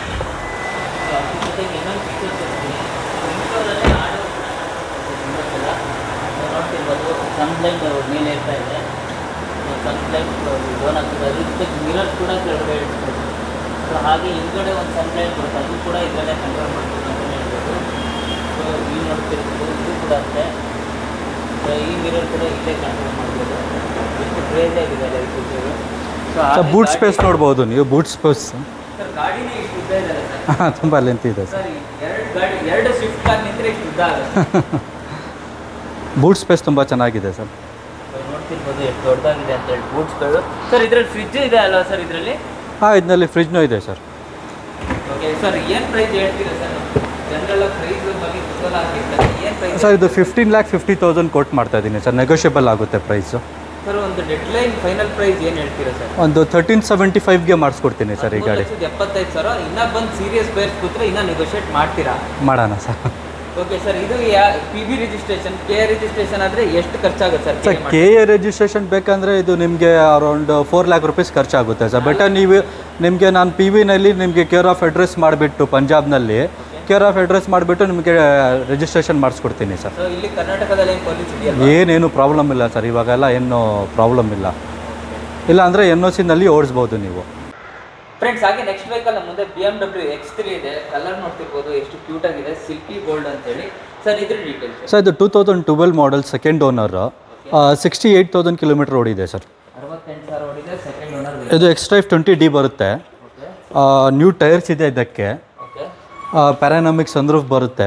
ಸೊ ಅದ್ರ ಜೊತೆಗೆ ಇನ್ನೊಂದು ಫೀಚರ್ಸ್ ಇದೆ ಇಂಥದ್ರಲ್ಲೇ ಆಡೋ windows ಎಲ್ಲ. ಸೊ ನೋಡ್ತಿರ್ಬೋದು ಸನ್ಲೈಟ್ ಮೇಲೆ ಇರ್ತಾ ಇದೆ ಸನ್ಲೈಟ್ ಓನ್ ಆಗ್ತದೆ ಅದ್ರ ಜೊತೆಗೆ ಮಿರರ್ ಕೂಡ ಕೆಳಗಡೆ ಇಡ್ಬೋದು ಸೊ ಹಾಗೆ ಹಿಂದ್ಗಡೆ ಒಂದು ಸನ್ಲೈಟ್ ಬರುತ್ತೆ ಅದು ಕೂಡ ಇದರಲ್ಲೇ ಕಂಟ್ರೋಲ್ ಮಾಡ್ಬೋದು ಅಂತಲೇ ಹೇಳ್ಬೋದು ಸೊ ಇಲ್ಲಿ ನೋಡ್ತಿರ್ಬೋದು ಇದು ಕೂಡ ಅಷ್ಟೇ ಸೊ ಈ ಮಿರರ್ ಕೂಡ ಇಲ್ಲೇ ಕಂಟ್ರೋಲ್ ಮಾಡ್ಬೋದು ಎಷ್ಟು ಕ್ರೇಜ್ ಆಗಿದೆ ಅಲ್ಲ ಈ feature so sir boot space ನೋಡ್ಬೋದು ನೀವು ಬೂಟ್ ಸ್ಪೇಸ್ ಸರ್ ಗಾಡಿನೇ ಇಷ್ಟು ಉದ್ದ ಇದೆ ಸರ್ ತುಂಬ ಲೆಂತ್ ಇದೆ ಸರ್ ಸರ್ ಎರಡು ಗಾಡಿ ಎರಡು ಸ್ವಿಫ್ಟ್ ಕಾರ್ ನಿಂತ್ರೆ ಇಷ್ಟು ಉದ್ದ ಆಗುತ್ತೆ ಬೂಟ್ ಸ್ಪೇಸ್ ತುಂಬ ಚೆನ್ನಾಗಿದೆ ಸರ್ ಸೊ ನೋಡ್ತಿರ್ಬೋದು ಎಷ್ಟು ದೊಡ್ಡದಾಗಿದೆ ಅಂತ ಹೇಳಿ ಬೂಟ್ಸ್ಗಳು ಸರ್ ಇದರಲ್ಲಿ ಫ್ರಿಜ್ ಇದೆ ಅಲ್ವಾ ಸರ್ ಇದರಲ್ಲಿ ಹಾಂ ಇದರಲ್ಲಿ ಫ್ರಿಜ್ನೂ ಇದೆ ಸರ್ ಓಕೆ ಸರ್ ಏನು ಪ್ರೈಸ್ ಹೇಳ್ತೀರಾ ಸರ್ ಜನರಲ್ ಪ್ರೈಸ್ ಬಗ್ಗೆ ಕುತೂಹಲ ಆಗಿರ್ತದೆ ಏನು ಪ್ರೈಸ್ ಸರ್ ಇದು ಫಿಫ್ಟೀನ್ ಲ್ಯಾಕ್ ಫಿಫ್ಟಿ ತೌಸಂಡ್ ಕೊಟ್ಟು ಮಾಡ್ತಾ ಇದ್ದೀನಿ ಸರ್ ನೆಗೋಷಿಯಬಲ್ ಆಗುತ್ತೆ ಪ್ರೈಸು ಸರ್ ಒಂದು ಡೆಡ್ಲೈನ್ ಫೈನಲ್ ಪ್ರೈಸ್ ಏನು ಹೇಳ್ತೀರಾ ಸರ್ ಒಂದು ತರ್ಟೀನ್ ಸೆವೆಂಟಿ ಫೈವ್ಗೆ ಮಾಡಿಸ್ಕೊಡ್ತೀನಿ ಸರ್ ಈ ಗಾಡಿ ಲಕ್ಷದ ಎಪ್ಪತ್ತೈದು ಸಾವಿರ ಇನ್ನೂ ಬಂದು ಸೀರಿಯಸ್ ಬೇರ್ಸ್ ಕೂತ್ರೆ ಇನ್ನೂ ನೆಗೋಷಿಯೇಟ್ ಮಾಡ್ತೀರಾ ಮಾಡೋಣ ಸರ್ ಓಕೆ ಸರ್ ಇದು ಯಾ P B registration K registration ಆದರೆ ಎಷ್ಟು ಖರ್ಚಾಗುತ್ತೆ sir sir K A registration ಬೇಕಂದರೆ ಇದು ನಿಮಗೆ ಅರೌಂಡ್ ಫೋರ್ ಲ್ಯಾಕ್ ರುಪೀಸ್ ಖರ್ಚಾಗುತ್ತೆ ಸರ್ ಬೆಟರ್ ನೀವು ನಿಮಗೆ ನಾನು ಪಿ ವಿನಲ್ಲಿ ನಿಮಗೆ ಕೇರ್ ಆಫ್ ಅಡ್ರೆಸ್ ಮಾಡಿಬಿಟ್ಟು ಪಂಜಾಬ್ನಲ್ಲಿ ಕೇರ್ ಆಫ್ ಅಡ್ರೆಸ್ ಮಾಡಿಬಿಟ್ಟು ನಿಮಗೆ ರಿಜಿಸ್ಟ್ರೇಷನ್ ಮಾಡಿಸ್ಕೊಡ್ತೀನಿ ಸರ್ ಸೊ ಇಲ್ಲಿ ಕರ್ನಾಟಕದಲ್ಲಿ ಏನು ಪೊಲೀಸ್ ಇದೆಯಲ್ಲ ಏನೇನು ಪ್ರಾಬ್ಲಮ್ ಇಲ್ಲ ಸರ್ ಇವಾಗೆಲ್ಲ ಏನು ಪ್ರಾಬ್ಲಮ್ ಇಲ್ಲ ಇಲ್ಲ ಅಂದರೆ ಎನ್ ಒ ಸಿನಲ್ಲಿ ಓಡಿಸ್ಬೋದು ನೀವು ಫ್ರೆಂಡ್ಸ್ ಹಾಗೆ ನೆಕ್ಸ್ಟ್ ವೆಹಿಕಲ್ ಮುಂದೆ B M W X three ಇದೆ ಕಲರ್ ನೋಡ್ತಿರ್ಬೋದು ಎಷ್ಟು ಕ್ಯೂಟ್ ಆಗಿದೆ ಸಿಲ್ಕಿ ಗೋಲ್ಡ್ ಅಂತೇಳಿ ಸರ್ ಇದ್ರ ಡೀಟೇಲ್ಸ್ ಸರ್ ಇದು two thousand twelve model second owner sixty eight thousand kilometre ಓಡಿದೆ ಸರ್ ಅರವತ್ತೆಂಟು ಸಾವಿರ ಓಡಿದೆ ಸೆಕೆಂಡ್ ಓನರ್ ಇದು ಎಕ್ಸ್ಟ್ರೈಫ್ ಟ್ವೆಂಟಿ ಡಿ ಬರುತ್ತೆ ಓಕೆ ನ್ಯೂ ಟೈರ್ಸ್ ಇದೆ ಇದಕ್ಕೆ ಓಕೆ ಪ್ಯಾರಾನಮಿಕ್ ಸನ್ರೂಫ್ ಬರುತ್ತೆ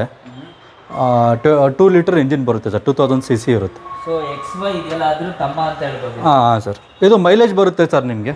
ಟೂ ಲೀಟರ್ ಇಂಜಿನ್ ಬರುತ್ತೆ sir two thousand C C ಇರುತ್ತೆ ಸೊ ಎಕ್ಸ್ ವೈ ಇದೆಯಲ್ಲ ಆದ್ರೂ ತಮ್ಮ ಅಂತ ಹೇಳ್ಬೋದು ಹಾಂ ಹಾಂ ಸರ್ ಇದು ಮೈಲೇಜ್ ಬರುತ್ತೆ ಸರ್ ನಿಮಗೆ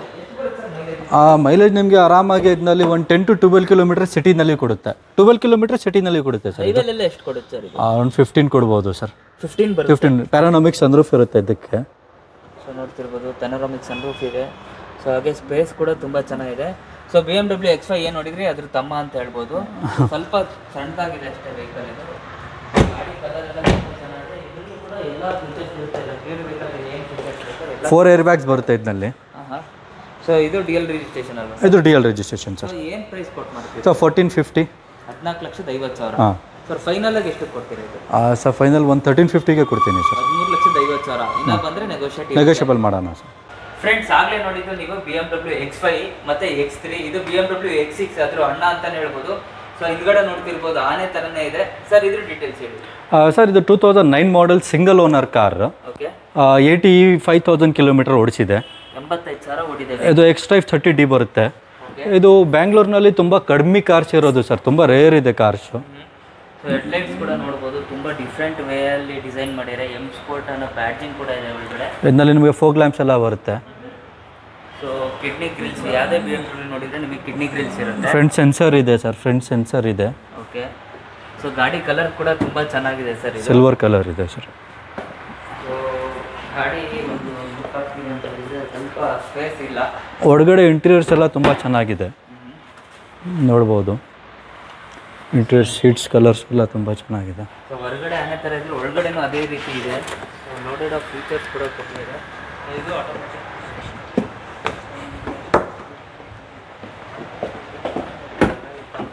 ಮೈಲೇಜ್ ನಿಮಗೆ ಆರಾಮಾಗಿ ಇದರಲ್ಲಿ ಒಂದು ಟೆನ್ ಟು ಟ್ವೆಲ್ ಕಿಲೋಮೀಟರ್ ಸಿಟಿನಲ್ಲಿ ಕೊಡುತ್ತೆ ಟ್ವೆಲ್ ಕಿಲೋಮೀಟರ್ ಸಿಟಿನಲ್ಲಿ ಕೊಡುತ್ತೆ ಸರ್ ಹೈವೇಲೆಲ್ಲ ಎಷ್ಟು ಕೊಡುತ್ತೆ ಸರ್ ಇದು ಒಂದು ಫಿಫ್ಟೀನ್ ಕೊಡ್ಬೋದು ಸರ್ ಫಿಫ್ಟೀನ್ ಬರುತ್ತೆ ಫಿಫ್ಟೀನ್ ಪ್ಯಾರಾನಮಿಕ್ ಸನ್ರೂಫ್ ಇರುತ್ತೆ ಇದಕ್ಕೆ ಸೊ ನೋಡ್ತಿರ್ಬೋದು ಪೆನೋರಾಮಿಕ್ ಸನ್ರೂಫ್ ಇದೆ ಸೊ ಹಾಗೆ ಸ್ಪೇಸ್ ಕೂಡ ತುಂಬ ಚೆನ್ನಾಗಿದೆ so B M W X Y ಏನು ನೋಡಿದ್ರಿ ಅದ್ರ ತಮ್ಮ ಅಂತ ಹೇಳ್ಬೋದು ಸ್ವಲ್ಪ ಸಣ್ಣದಾಗಿದೆ ಅಷ್ಟೇ ವೆಹಿಕಲ್ ಇದು ಗಾಡಿ ಕಲರ್ ಎಲ್ಲ ತುಂಬ ಚೆನ್ನಾಗಿದೆ ಇದರಲ್ಲೂ ಕೂಡ ಎಲ್ಲ ಫೀಚರ್ಸ್ ಇರುತ್ತೆ ರಿಯಲ್ ವೆಹಿಕಲ್ ಏನು ಫೀಚರ್ಸ್ ಬೇಕು ಎಲ್ಲ ಫೋರ್ ಏರ್ ಬ್ಯಾಗ್ಸ್ ಬರುತ್ತೆ ಇದರಲ್ಲಿ ಹಾಂ ಹಾಂ ಸೊ ಇದು ಡಿ ಎಲ್ ರಿಜಿಸ್ಟ್ರೇಷನ್ ಅಲ್ವಾ ಇದು D L registration so sir ಏನು ಪ್ರೈಸ್ ಕೊಟ್ಟು ಮಾಡ್ತೀವಿ ಸರ್ ಫೋರ್ಟೀನ್ ಫಿಫ್ಟಿ ಹದಿನಾಲ್ಕು ಲಕ್ಷದ ಐವತ್ತು ಸಾವಿರ ಹಾಂ ಸರ್ ಫೈನಲ್ ಆಗಿ ಎಷ್ಟು ಕೊಡ್ತೀರಾ ಇದು ಸರ್ ಫೈನಲ್ ಒಂದು ತರ್ಟೀನ್ ಫಿಫ್ಟಿಗೆ ಕೊಡ್ತೀನಿ ಸರ್ ಹದಿಮೂರು ಲಕ್ಷದ ಐವತ್ತು ಸಾವಿರ ಇನ್ನ ಬಂದರೆ ನೆಗೋಷಿಯೇಟ್ ನೆಗೋಷಿಯಬಲ್ ಮಾಡೋಣ ಸರ್ ಫ್ರೆಂಡ್ಸ್ ಆಗ್ಲೇ ನೋಡಿದ್ದು ನೀವು B M W X five ಮತ್ತೆ ಎಕ್ಸ್ ತ್ರೀ ಇದು B M W X six ಅದ್ರ ಅಣ್ಣ ಅಂತಾನೆ ಹೇಳ್ಬೋದು ಸೊ ಹಿಂದ್ಗಡೆ ನೋಡ್ತಿರ್ಬೋದು ಆನೆ ತರನೇ ಇದೆ ಸರ್ ಇದ್ರ ಡೀಟೇಲ್ಸ್ ಹೇಳಿ ಸರ್ ಇದು two thousand nine model single owner car okay eighty five thousand kilometre ಓಡಿಸಿದೆ ಎಂಬತ್ತೈದು ಸಾವಿರ ಓಡಿದೆ ಇದು ಎಕ್ಸ್ಟ್ರೈಫ್ ಥರ್ಟಿ ಡಿ ಬರುತ್ತೆ ಓಕೆ ಇದು ಬ್ಯಾಂಗ್ಳೂರ್ನಲ್ಲಿ ತುಂಬ ಕಡಿಮೆ ಕಾರ್ಸ್ ಇರೋದು ಸರ್ ತುಂಬ ರೇರ್ ಇದೆ ಕಾರ್ಸು ಸೊ ಹೆಡ್ಲೈಟ್ಸ್ ಕೂಡ ನೋಡ್ಬೋದು ತುಂಬ ಡಿಫ್ರೆಂಟ್ ವೇ ಅಲ್ಲಿ ಡಿಸೈನ್ ಮಾಡಿದ್ದಾರೆ ಎಮ್ ಸ್ಪೋರ್ಟ್ ಅನ್ನೋ ಬ್ಯಾಡ್ಜಿಂಗ್ ಕೂಡ ಇದೆ ಒಳಗಡೆ ಇದರಲ್ಲಿ ನಿಮಗೆ ಫೋಕ್ ಲ್ಯಾಂಪ್ಸ್ ಎಲ್ಲ ಬರುತ್ತೆ ಸೊ ಕಿಡ್ನಿ ಗ್ರಿಲ್ಸ್ ಯಾವುದೇ ಬಿ ಎಂ ಡಬ್ಲ್ಯೂ ನೋಡಿದ್ರೆ ನಿಮಗೆ ಕಿಡ್ನಿ ಗ್ರಿಲ್ಸ್ ಇರುತ್ತೆ ಫ್ರಂಟ್ ಸೆನ್ಸರ್ ಇದೆ ಸರ್ ಫ್ರಂಟ್ ಸೆನ್ಸರ್ ಇದೆ ಓಕೆ ಸೊ ಗಾಡಿ ಕಲರ್ ಕೂಡ ತುಂಬ ಚೆನ್ನಾಗಿದೆ ಸರ್ ಇದು ಸಿಲ್ವರ್ ಕಲರ್ ಇದೆ ಸರ್ ಸೊ ಗಾಡಿ ಒಂದು look ಆಗ್ತಿದೆ ಅಂತ ಹೇಳಿದ್ರೆ ಸ್ವಲ್ಪ ಸ್ಪೇಸ್ ಇಲ್ಲ ಒಳಗಡೆ ಇಂಟೀರಿಯರ್ಸ್ ಎಲ್ಲ ತುಂಬ ಚೆನ್ನಾಗಿದೆ ನೋಡ್ಬೋದು ಇಂಟೀರಿಯರ್ ಸೀಟ್ಸ್ ಕಲರ್ಸ್ ಎಲ್ಲ ತುಂಬ ಚೆನ್ನಾಗಿದೆ ಸೊ ಹೊರಗಡೆ ಆನೆ ಥರ ಇದ್ರೆ ಒಳಗಡೆನೂ ಅದೇ ರೀತಿ ಇದೆ ಸೊ ನೋಡಿರೋ ಫೀಚರ್ಸ್ ಕೂಡ ಕೊಟ್ಟಿದ್ದಾರೆ ಇದು ಆಟೋಮೆಟಿಕ್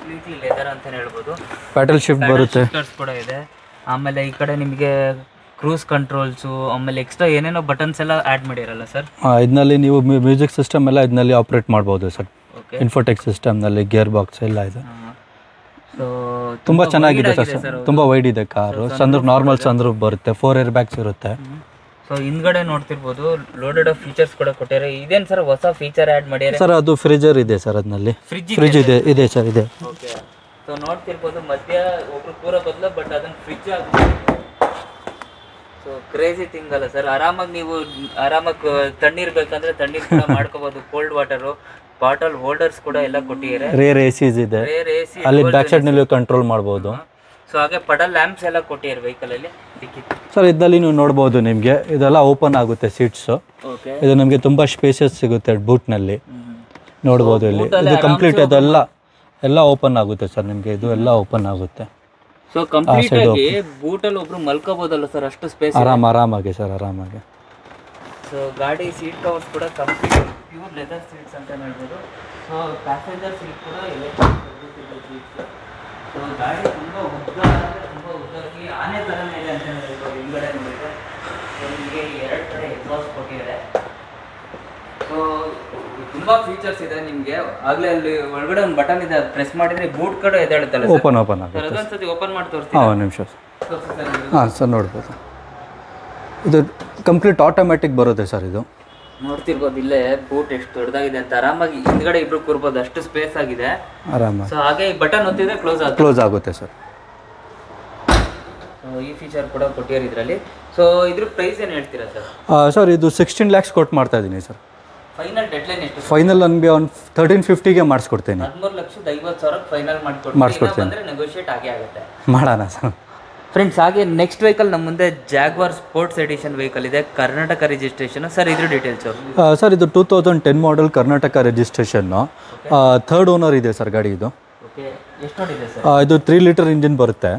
ಕಂಪ್ಲೀಟ್ಲಿ ಲೆದರ್ ಅಂತಾನೆ ಹೇಳ್ಬೋದು ಪ್ಯಾಟಲ್ ಶಿಫ್ಟ್ ಬರುತ್ತೆ ಶಿಫ್ಟರ್ಸ್ ಕೂಡ ಇದೆ ಆಮೇಲೆ ಈ ಕಡೆ ನಿಮಗೆ ಕ್ರೂಸ್ ಕಂಟ್ರೋಲ್ಸು ಆಮೇಲೆ ಎಕ್ಸ್ಟ್ರಾ ಏನೇನೋ ಬಟನ್ಸ್ ಎಲ್ಲ ಆ್ಯಡ್ ಮಾಡಿರಲ್ಲ ಸರ್ ಇದರಲ್ಲಿ ನೀವು ಮ್ಯೂಸಿಕ್ ಸಿಸ್ಟಮ್ ಎಲ್ಲ ಇದರಲ್ಲಿ ಆಪ್ರೇಟ್ ಮಾಡ್ಬೋದು ಸರ್ ಓಕೆ ಇನ್ಫೋಟೆಕ್ ಸಿಸ್ಟಮ್ನಲ್ಲಿ ಗೇರ್ ಬಾಕ್ಸ್ ಎಲ್ಲ ಇದೆ ಸೊ ತುಂಬ ಚೆನ್ನಾಗಿದೆ ಸರ್ ತುಂಬ ವೈಡ್ ಇದೆ ಕಾರು ಸಂದ್ರು ನಾರ್ಮಲ್ ಸಂದ್ರು ಬರುತ್ತೆ ಫೋರ್ ಏರ್ ಬ್ಯಾಗ್ಸ್ ಇರುತ್ತೆ ಸೊ ಹಿಂದ್ಗಡೆ ನೋಡ್ತಿರ್ಬೋದು ಲೋಡೆಡ್ ಆಫ್ ಫೀಚರ್ಸ್ ಕೂಡ ಕೊಟ್ಟಿದ್ದಾರೆ ಇದೇನು ಸರ್ ಹೊಸ ಫೀಚರ್ ಆ್ಯಡ್ ಮಾಡ್ಯಾರೆ ಸರ್ ಅದು ಫ್ರಿಜರ್ ಇದೆ ಸರ್ ಅದರಲ್ಲಿ ಫ್ರಿಜ್ ಫ್ರಿಜ್ ಇದೆ ಇದೆ ಸರ್ ಇದೆ ಓಕೆ ಸೊ ನೋಡ್ತಿರ್ಬೋದು ಮಧ್ಯ ಒಬ್ರು ಕೂರ ಬದಲು ಬಟ್ ಅದನ್ನ ಫ್ರಿಜ್ ಆಗಿ ಸೊ ಕ್ರೇಜಿ ಥಿಂಗ್ ಅಲ್ಲ ಸರ್ ಆರಾಮಾಗಿ ನೀವು ಆರಾಮಾಗಿ ತಣ್ಣೀರ್ ಬೇಕಂದ್ರೆ ತಣ್ಣೀರ್ ಕೂಡ ಮಾಡ್ಕೋಬಹುದು ಕೋಲ್ಡ್ ವಾಟರು ಬಾಟಲ್ ಹೋಲ್ಡರ್ಸ್ ಕೂಡ ಎಲ್ಲ ಕೊಟ್ಟಿದ್ದಾರೆ ರೇರ್ ಎ ಸಿಸ್ ಇದೆ ರೇರ್ ಎ ಸಿ ಅಲ್ಲಿ ಬ್ಯಾಕ್ ಸೈಡ್ನಲ್ಲಿ ಕಂಟ್ರೋಲ್ ಮಾಡ್ಬೋದು ಸೊ ಹಾಗೆ ಪಡಲ್ ಲ್ಯಾಂಪ್ಸ್ ಎಲ್ಲ ಕೊಟ್ಟಿದ್ದಾರೆ ವೆಹಿಕಲ್ ಅಲ್ಲಿ ಡಿಕ್ಕಿ ಸರ್ ಇದರಲ್ಲಿ ನೀವು ನೋಡ್ಬೋದು ನಿಮಗೆ ಇದೆಲ್ಲ ಓಪನ್ ಆಗುತ್ತೆ ಸೀಟ್ಸು ಓಕೆ ಇದು ನಮಗೆ ತುಂಬ ಸ್ಪೇಷಿಯಸ್ ಸಿಗುತ್ತೆ ಬೂಟ್ನಲ್ಲಿ ನೋಡ್ಬೋದು ಇಲ್ಲಿ ಇದು ಕಂಪ್ಲೀಟ್ ಇದೆಲ್ಲ ಎಲ್ಲ ಓಪನ್ ಆಗುತ್ತೆ ಸರ್ ನಿಮಗೆ ಇದು ಎಲ್ಲ ಓಪನ್ ಆಗುತ್ತೆ ಸೊ ಕಂಪ್ಲೀಟ್ ಆಗಿ ಬೂಟಲ್ಲಿ ಒಬ್ರು ಮಲ್ಕೋಬಹುದಲ್ಲ ಸರ್ ಅಷ್ಟು ಸ್ಪೇಸ್ ಆರಾಮ್ ಆರಾಮಾಗಿ ಸರ್ ಆರಾಮಾಗಿ ಸೊ ಗಾಡಿ ಸೀಟ್ ಕವರ್ಸ್ ಕೂಡ ಕಂಪ್ಲೀಟ್ ಪ್ಯೂರ್ ಲೆದರ್ ಸೀಟ್ಸ್ ಅಂತ ಹೇಳ್ಬೋದು ಸೊ ಪ್ಯಾಸೆಂಜರ್ ಸೀಟ್ ಕೂಡ ಎಲೆಕ್ಟ್ರಿಕ್ ಸೀಟ್ಸ್ ಸೊ ಗಾಡಿ ತುಂಬ ಉದ್ದ ಅಂದರೆ ತುಂಬ ಉದ್ದವಾಗಿ ಆನೆ ಥರನೇ ಇದೆ ಅಂತ ಹೇಳ್ಬೋದು ಹಿಂದ್ಗಡೆ ನೋಡಿದ್ರೆ ಸೊ ನಿಮಗೆ ಎರಡು ಕಡೆ ಎಕ್ಸಾಸ್ಟ್ ಕೊಟ್ಟಿದ್ದಾರೆ ಸೊ ತುಂಬ ಫೀಚರ್ಸ್ ಇದೆ ನಿಮಗೆ ಆಗಲೇ ಅಲ್ಲಿ ಒಳಗಡೆ ಒಂದು ಬಟನ್ ಇದೆ ಪ್ರೆಸ್ ಮಾಡಿದ್ರೆ ಬೂಟ್ ಕಡೆ ಎದ್ದೇಳುತ್ತಲ್ಲ ಸರ್ ಓಪನ್ ಓಪನ್ ಆಗುತ್ತೆ ಸರ್ ಅದೊಂದ್ಸತಿ ಓಪನ್ ಮಾಡಿ ತೋರಿಸ್ತೀನಿ ಹಾಂ ಒಂದು ನಿಮಿಷ ಹಾಂ ಸರ್ ನೋಡ್ಬೋದು ಇದು ಕಂಪ್ಲೀಟ್ ಆಟೋಮ್ಯಾಟಿಕ್ ಬರುತ್ತೆ ಸರ್ ಇದು ನೋಡ್ತಿರ್ಬೋದು ಇಲ್ಲೇ ಬೂಟ್ ಎಷ್ಟು ದೊಡ್ಡದಾಗಿದೆ ಅಂತ ಆರಾಮಾಗಿ ಹಿಂದ್ಗಡೆ ಇಬ್ರು ಕೂರ್ಬೋದು ಅಷ್ಟು ಸ್ಪೇಸ್ ಆಗಿದೆ ಆರಾಮಾಗಿ ಸೊ ಹಾಗೆ ಬಟನ್ ಒತ್ತಿದ್ರೆ ಕ್ಲೋಸ್ ಆಗುತ್ತೆ ಕ್ಲೋಸ್ ಆಗುತ್ತೆ ಸರ್ ಸೊ ಈ ಫೀಚರ್ ಕೂಡ ಕೊಟ್ಟಿದ್ದಾರೆ ಇದರಲ್ಲಿ ಸೊ ಇದ್ರ ಪ್ರೈಸ್ ಏನು ಹೇಳ್ತೀರಾ ಸರ್ ಸರ್ ಇದು ಸಿಕ್ಸ್ಟೀನ್ ಲ್ಯಾಕ್ಸ್ ಕೊಟ್ಟು ಮಾಡ್ತಾ ಇದ್ದೀನಿ ಸರ್ ಫೈನಲ್ ಡೆಡ್ಲೈನ್ ಎಷ್ಟು ಫೈನಲ್ ನನಗೆ ಒಂದು ತರ್ಟೀನ್ ಫಿಫ್ಟಿಗೆ ಮಾಡಿಸ್ಕೊಡ್ತೀನಿ ಹದಿಮೂರು ಲಕ್ಷದ ಐವತ್ತು ಸಾವಿರಕ್ಕೆ ಫೈನಲ್ ಮಾಡ್ಕೊಡ್ತೀನಿ ಬಂದರೆ ನೆಗೋಷಿಯೇಟ್ ಆಗೇ ಆಗುತ್ತೆ ಮಾಡೋಣ ಸರ್ ಫ್ರೆಂಡ್ಸ್ ಹಾಗೆ ನೆಕ್ಸ್ಟ್ ವೆಹಿಕಲ್ ನಮ್ಮ ಮುಂದೆ ಜಾಗ್ವಾರ್ ಸ್ಪೋರ್ಟ್ಸ್ ಎಡಿಷನ್ ವೆಹಿಕಲ್ ಇದೆ ಕರ್ನಾಟಕ ರಿಜಿಸ್ಟ್ರೇಷನ್ ಸರ್ ಇದ್ರ ಡೀಟೇಲ್ಸ್ ಸರ್ ಇದು two thousand ten model Karnataka ರಿಜಿಸ್ಟ್ರೇಷನ್ನು ಥರ್ಡ್ ಓನರ್ ಇದೆ ಸರ್ ಗಾಡಿ ಇದು ಓಕೆ ಎಷ್ಟು ನೋಡಿದೆ ಸರ್ ಆ, ಇದು ತ್ರೀ ಲೀಟರ್ ಇಂಜಿನ್ ಬರುತ್ತೆ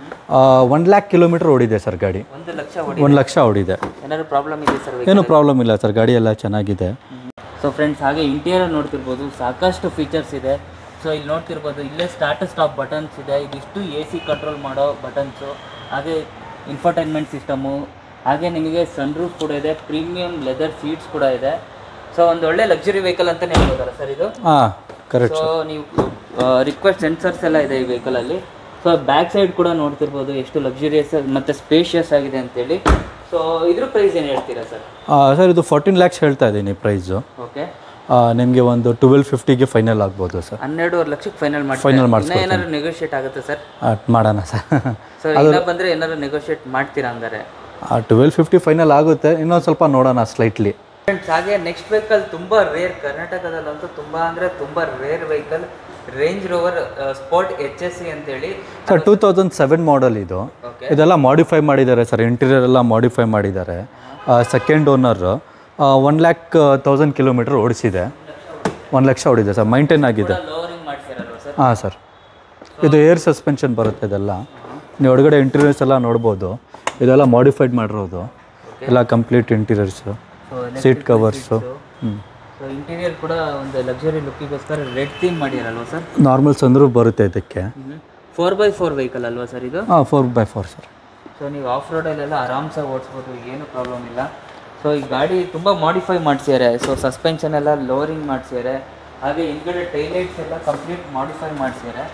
ಒನ್ ಲ್ಯಾಕ್ ಕಿಲೋಮೀಟರ್ ಓಡಿದೆ ಸರ್ ಗಾಡಿ ಒಂದು ಲಕ್ಷ ಹೊಡಿ ಒಂದು ಲಕ್ಷ ಓಡಿದೆ ಏನಾದ್ರು ಪ್ರಾಬ್ಲಮ್ ಇದೆ ಸರ್ ಏನೂ ಪ್ರಾಬ್ಲಮ್ ಇಲ್ಲ ಸರ್ ಗಾಡಿ ಎಲ್ಲ ಚೆನ್ನಾಗಿದೆ ಸೊ ಫ್ರೆಂಡ್ಸ್ ಹಾಗೆ ಇಂಟೀರಿಯರ್ ನೋಡ್ತಿರ್ಬೋದು ಸಾಕಷ್ಟು ಫೀಚರ್ಸ್ ಇದೆ ಸೊ ಇಲ್ಲಿ ನೋಡ್ತಿರ್ಬೋದು ಇಲ್ಲೇ ಸ್ಟಾರ್ಟ್ ಸ್ಟಾಪ್ ಬಟನ್ಸ್ ಇದೆ ಇದಿಷ್ಟು ಎ ಸಿ ಕಂಟ್ರೋಲ್ ಮಾಡೋ ಬಟನ್ಸು ಹಾಗೆ ಇನ್ಫರ್ಟೈನ್ಮೆಂಟ್ ಸಿಸ್ಟಮು ಹಾಗೆ ನಿಮಗೆ ಸನ್ರೂಫ್ ಕೂಡ ಇದೆ ಪ್ರೀಮಿಯಂ ಲೆದರ್ ಸೀಟ್ಸ್ ಕೂಡ ಇದೆ ಸೊ ಒಂದು ಒಳ್ಳೆ ಲಕ್ಸುರಿ ವೆಹಿಕಲ್ ಅಂತಲೇ ಹೇಳ್ಬೋದಲ್ಲ ಸರ್ ಇದು ಹಾಂ ಕರೆಕ್ಟ್ ಸೊ ನೀವು ರಿಕ್ವೆಸ್ಟ್ ಸೆನ್ಸರ್ಸ್ ಎಲ್ಲ ಇದೆ ಈ ವೆಹಿಕಲಲ್ಲಿ ಸೊ ಬ್ಯಾಕ್ ಸೈಡ್ ಕೂಡ ನೋಡ್ತಿರ್ಬೋದು ಎಷ್ಟು ಲಕ್ಸುರಿಯಸ್ ಮತ್ತು ಸ್ಪೇಷಿಯಸ್ ಆಗಿದೆ ಅಂತೇಳಿ ಸೊ ಇದ್ರ ಪ್ರೈಸ್ ಏನು ಹೇಳ್ತೀರಾ ಸರ್ ಸರ್ ಇದು ಫೋರ್ಟೀನ್ ಲ್ಯಾಕ್ಸ್ ಹೇಳ್ತಾ ಇದ್ದೀನಿ ಪ್ರೈಸು ಓಕೆ ನಿಮಗೆ ಒಂದು ಟ್ವೆಲ್ ಫಿಫ್ಟಿಗೆ ಫೈನಲ್ ಆಗ್ಬೋದು ಸರ್ ಹನ್ನೆರಡುವರೆ ಲಕ್ಷಕ್ಕೆ ಫೈನಲ್ ಮಾಡಿ Final ಇನ್ನ ಏನಾದ್ರು ನೆಗೋಷಿಯೇಟ್ ಆಗುತ್ತೆ ಸರ್ ಮಾಡೋಣ ಸರ್ ಸೊ ಇನ್ನ ಬಂದ್ರೆ ಏನಾದ್ರು ನೆಗೋಷಿಯೇಟ್ ಮಾಡ್ತೀರಾ ಹಂಗಾರೆ ಟ್ವೆಲ್ ಫಿಫ್ಟಿ ಫೈನಲ್ ಆಗುತ್ತೆ ಇನ್ನೊಂದು ಸ್ವಲ್ಪ ನೋಡೋಣ ಸ್ಲೈಟ್ಲಿ ಫ್ರೆಂಡ್ಸ್ ಹಾಗೆ ನೆಕ್ಸ್ಟ್ ವೆಹಿಕಲ್ ತುಂಬಾ ರೇರ್ ಕರ್ನಾಟಕದಲ್ಲಂತೂ ತುಂಬಾ ಅಂದ್ರೆ ತುಂಬಾ rear vehicle Range Rover sport H S C ಅಂತೇಳಿ sir two thousand seven model ಇದು Okay. ಇದೆಲ್ಲ ಮಾಡಿಫೈ ಮಾಡಿದ್ದಾರೆ ಸರ್ ಇಂಟೀರಿಯರ್ ಎಲ್ಲ ಮಾಡಿಫೈ ಮಾಡಿದ್ದಾರೆ second owner one lakh thousand kilometre ಓಡಿಸಿದೆ ಒಂದು ಲಕ್ಷ ಓಡಿದೆ ಸರ್ ಮೈಂಟೈನ್ ಆಗಿದೆ ಲೋವರಿಂಗ್ ಮಾಡ್ತೀರಲ್ವ ಸರ್ ಹಾಂ ಸರ್ ಇದು ಏರ್ ಸಸ್ಪೆನ್ಷನ್ ಬರುತ್ತೆ ಇದೆಲ್ಲ ನೀವು ಒಳಗಡೆ ಇಂಟೀರಿಯರ್ಸ್ ಎಲ್ಲ ನೋಡ್ಬೋದು ಇದೆಲ್ಲ ಮಾಡಿಫೈಡ್ ಮಾಡಿರೋದು ಎಲ್ಲ complete interiors so seat covers ಹ್ಞೂ ಸೊ ಇಂಟೀರಿಯರ್ ಕೂಡ ಒಂದು ಲಕ್ಸುರಿ ಲುಕ್ಕಿಗೋಸ್ಕರ ರೆಡ್ ಥೀಮ್ ಮಾಡಿರಲ್ವಾ ಸರ್ ನಾರ್ಮಲ್ ಸಂದ್ರು ಬರುತ್ತೆ ಇದಕ್ಕೆ ಫೋರ್ ಬೈ ಫೋರ್ ವೆಹಿಕಲ್ ಅಲ್ವಾ ಸರ್ ಇದು ಹಾಂ four by four sir so ನೀವು ಆಫ್ ರೋಡಲ್ಲೆಲ್ಲ ಆರಾಮ್ಸಾಗಿ ಓಡಿಸ್ಬೋದು ಏನು ಪ್ರಾಬ್ಲಮ್ ಇಲ್ಲ ಸೊ ಈ ಗಾಡಿ ತುಂಬ ಮಾಡಿಫೈ ಮಾಡಿಸಿದ್ದಾರೆ ಸೊ ಸಸ್ಪೆನ್ಷನ್ ಎಲ್ಲ ಲೋರಿಂಗ್ ಮಾಡಿಸಿದ್ದಾರೆ ಹಾಗೆ ಹಿಂದ್ಗಡೆ ಟೈಲೈಟ್ಸ್ ಎಲ್ಲ ಕಂಪ್ಲೀಟ್ ಮಾಡಿಫೈ ಮಾಡಿಸಿದ್ದಾರೆ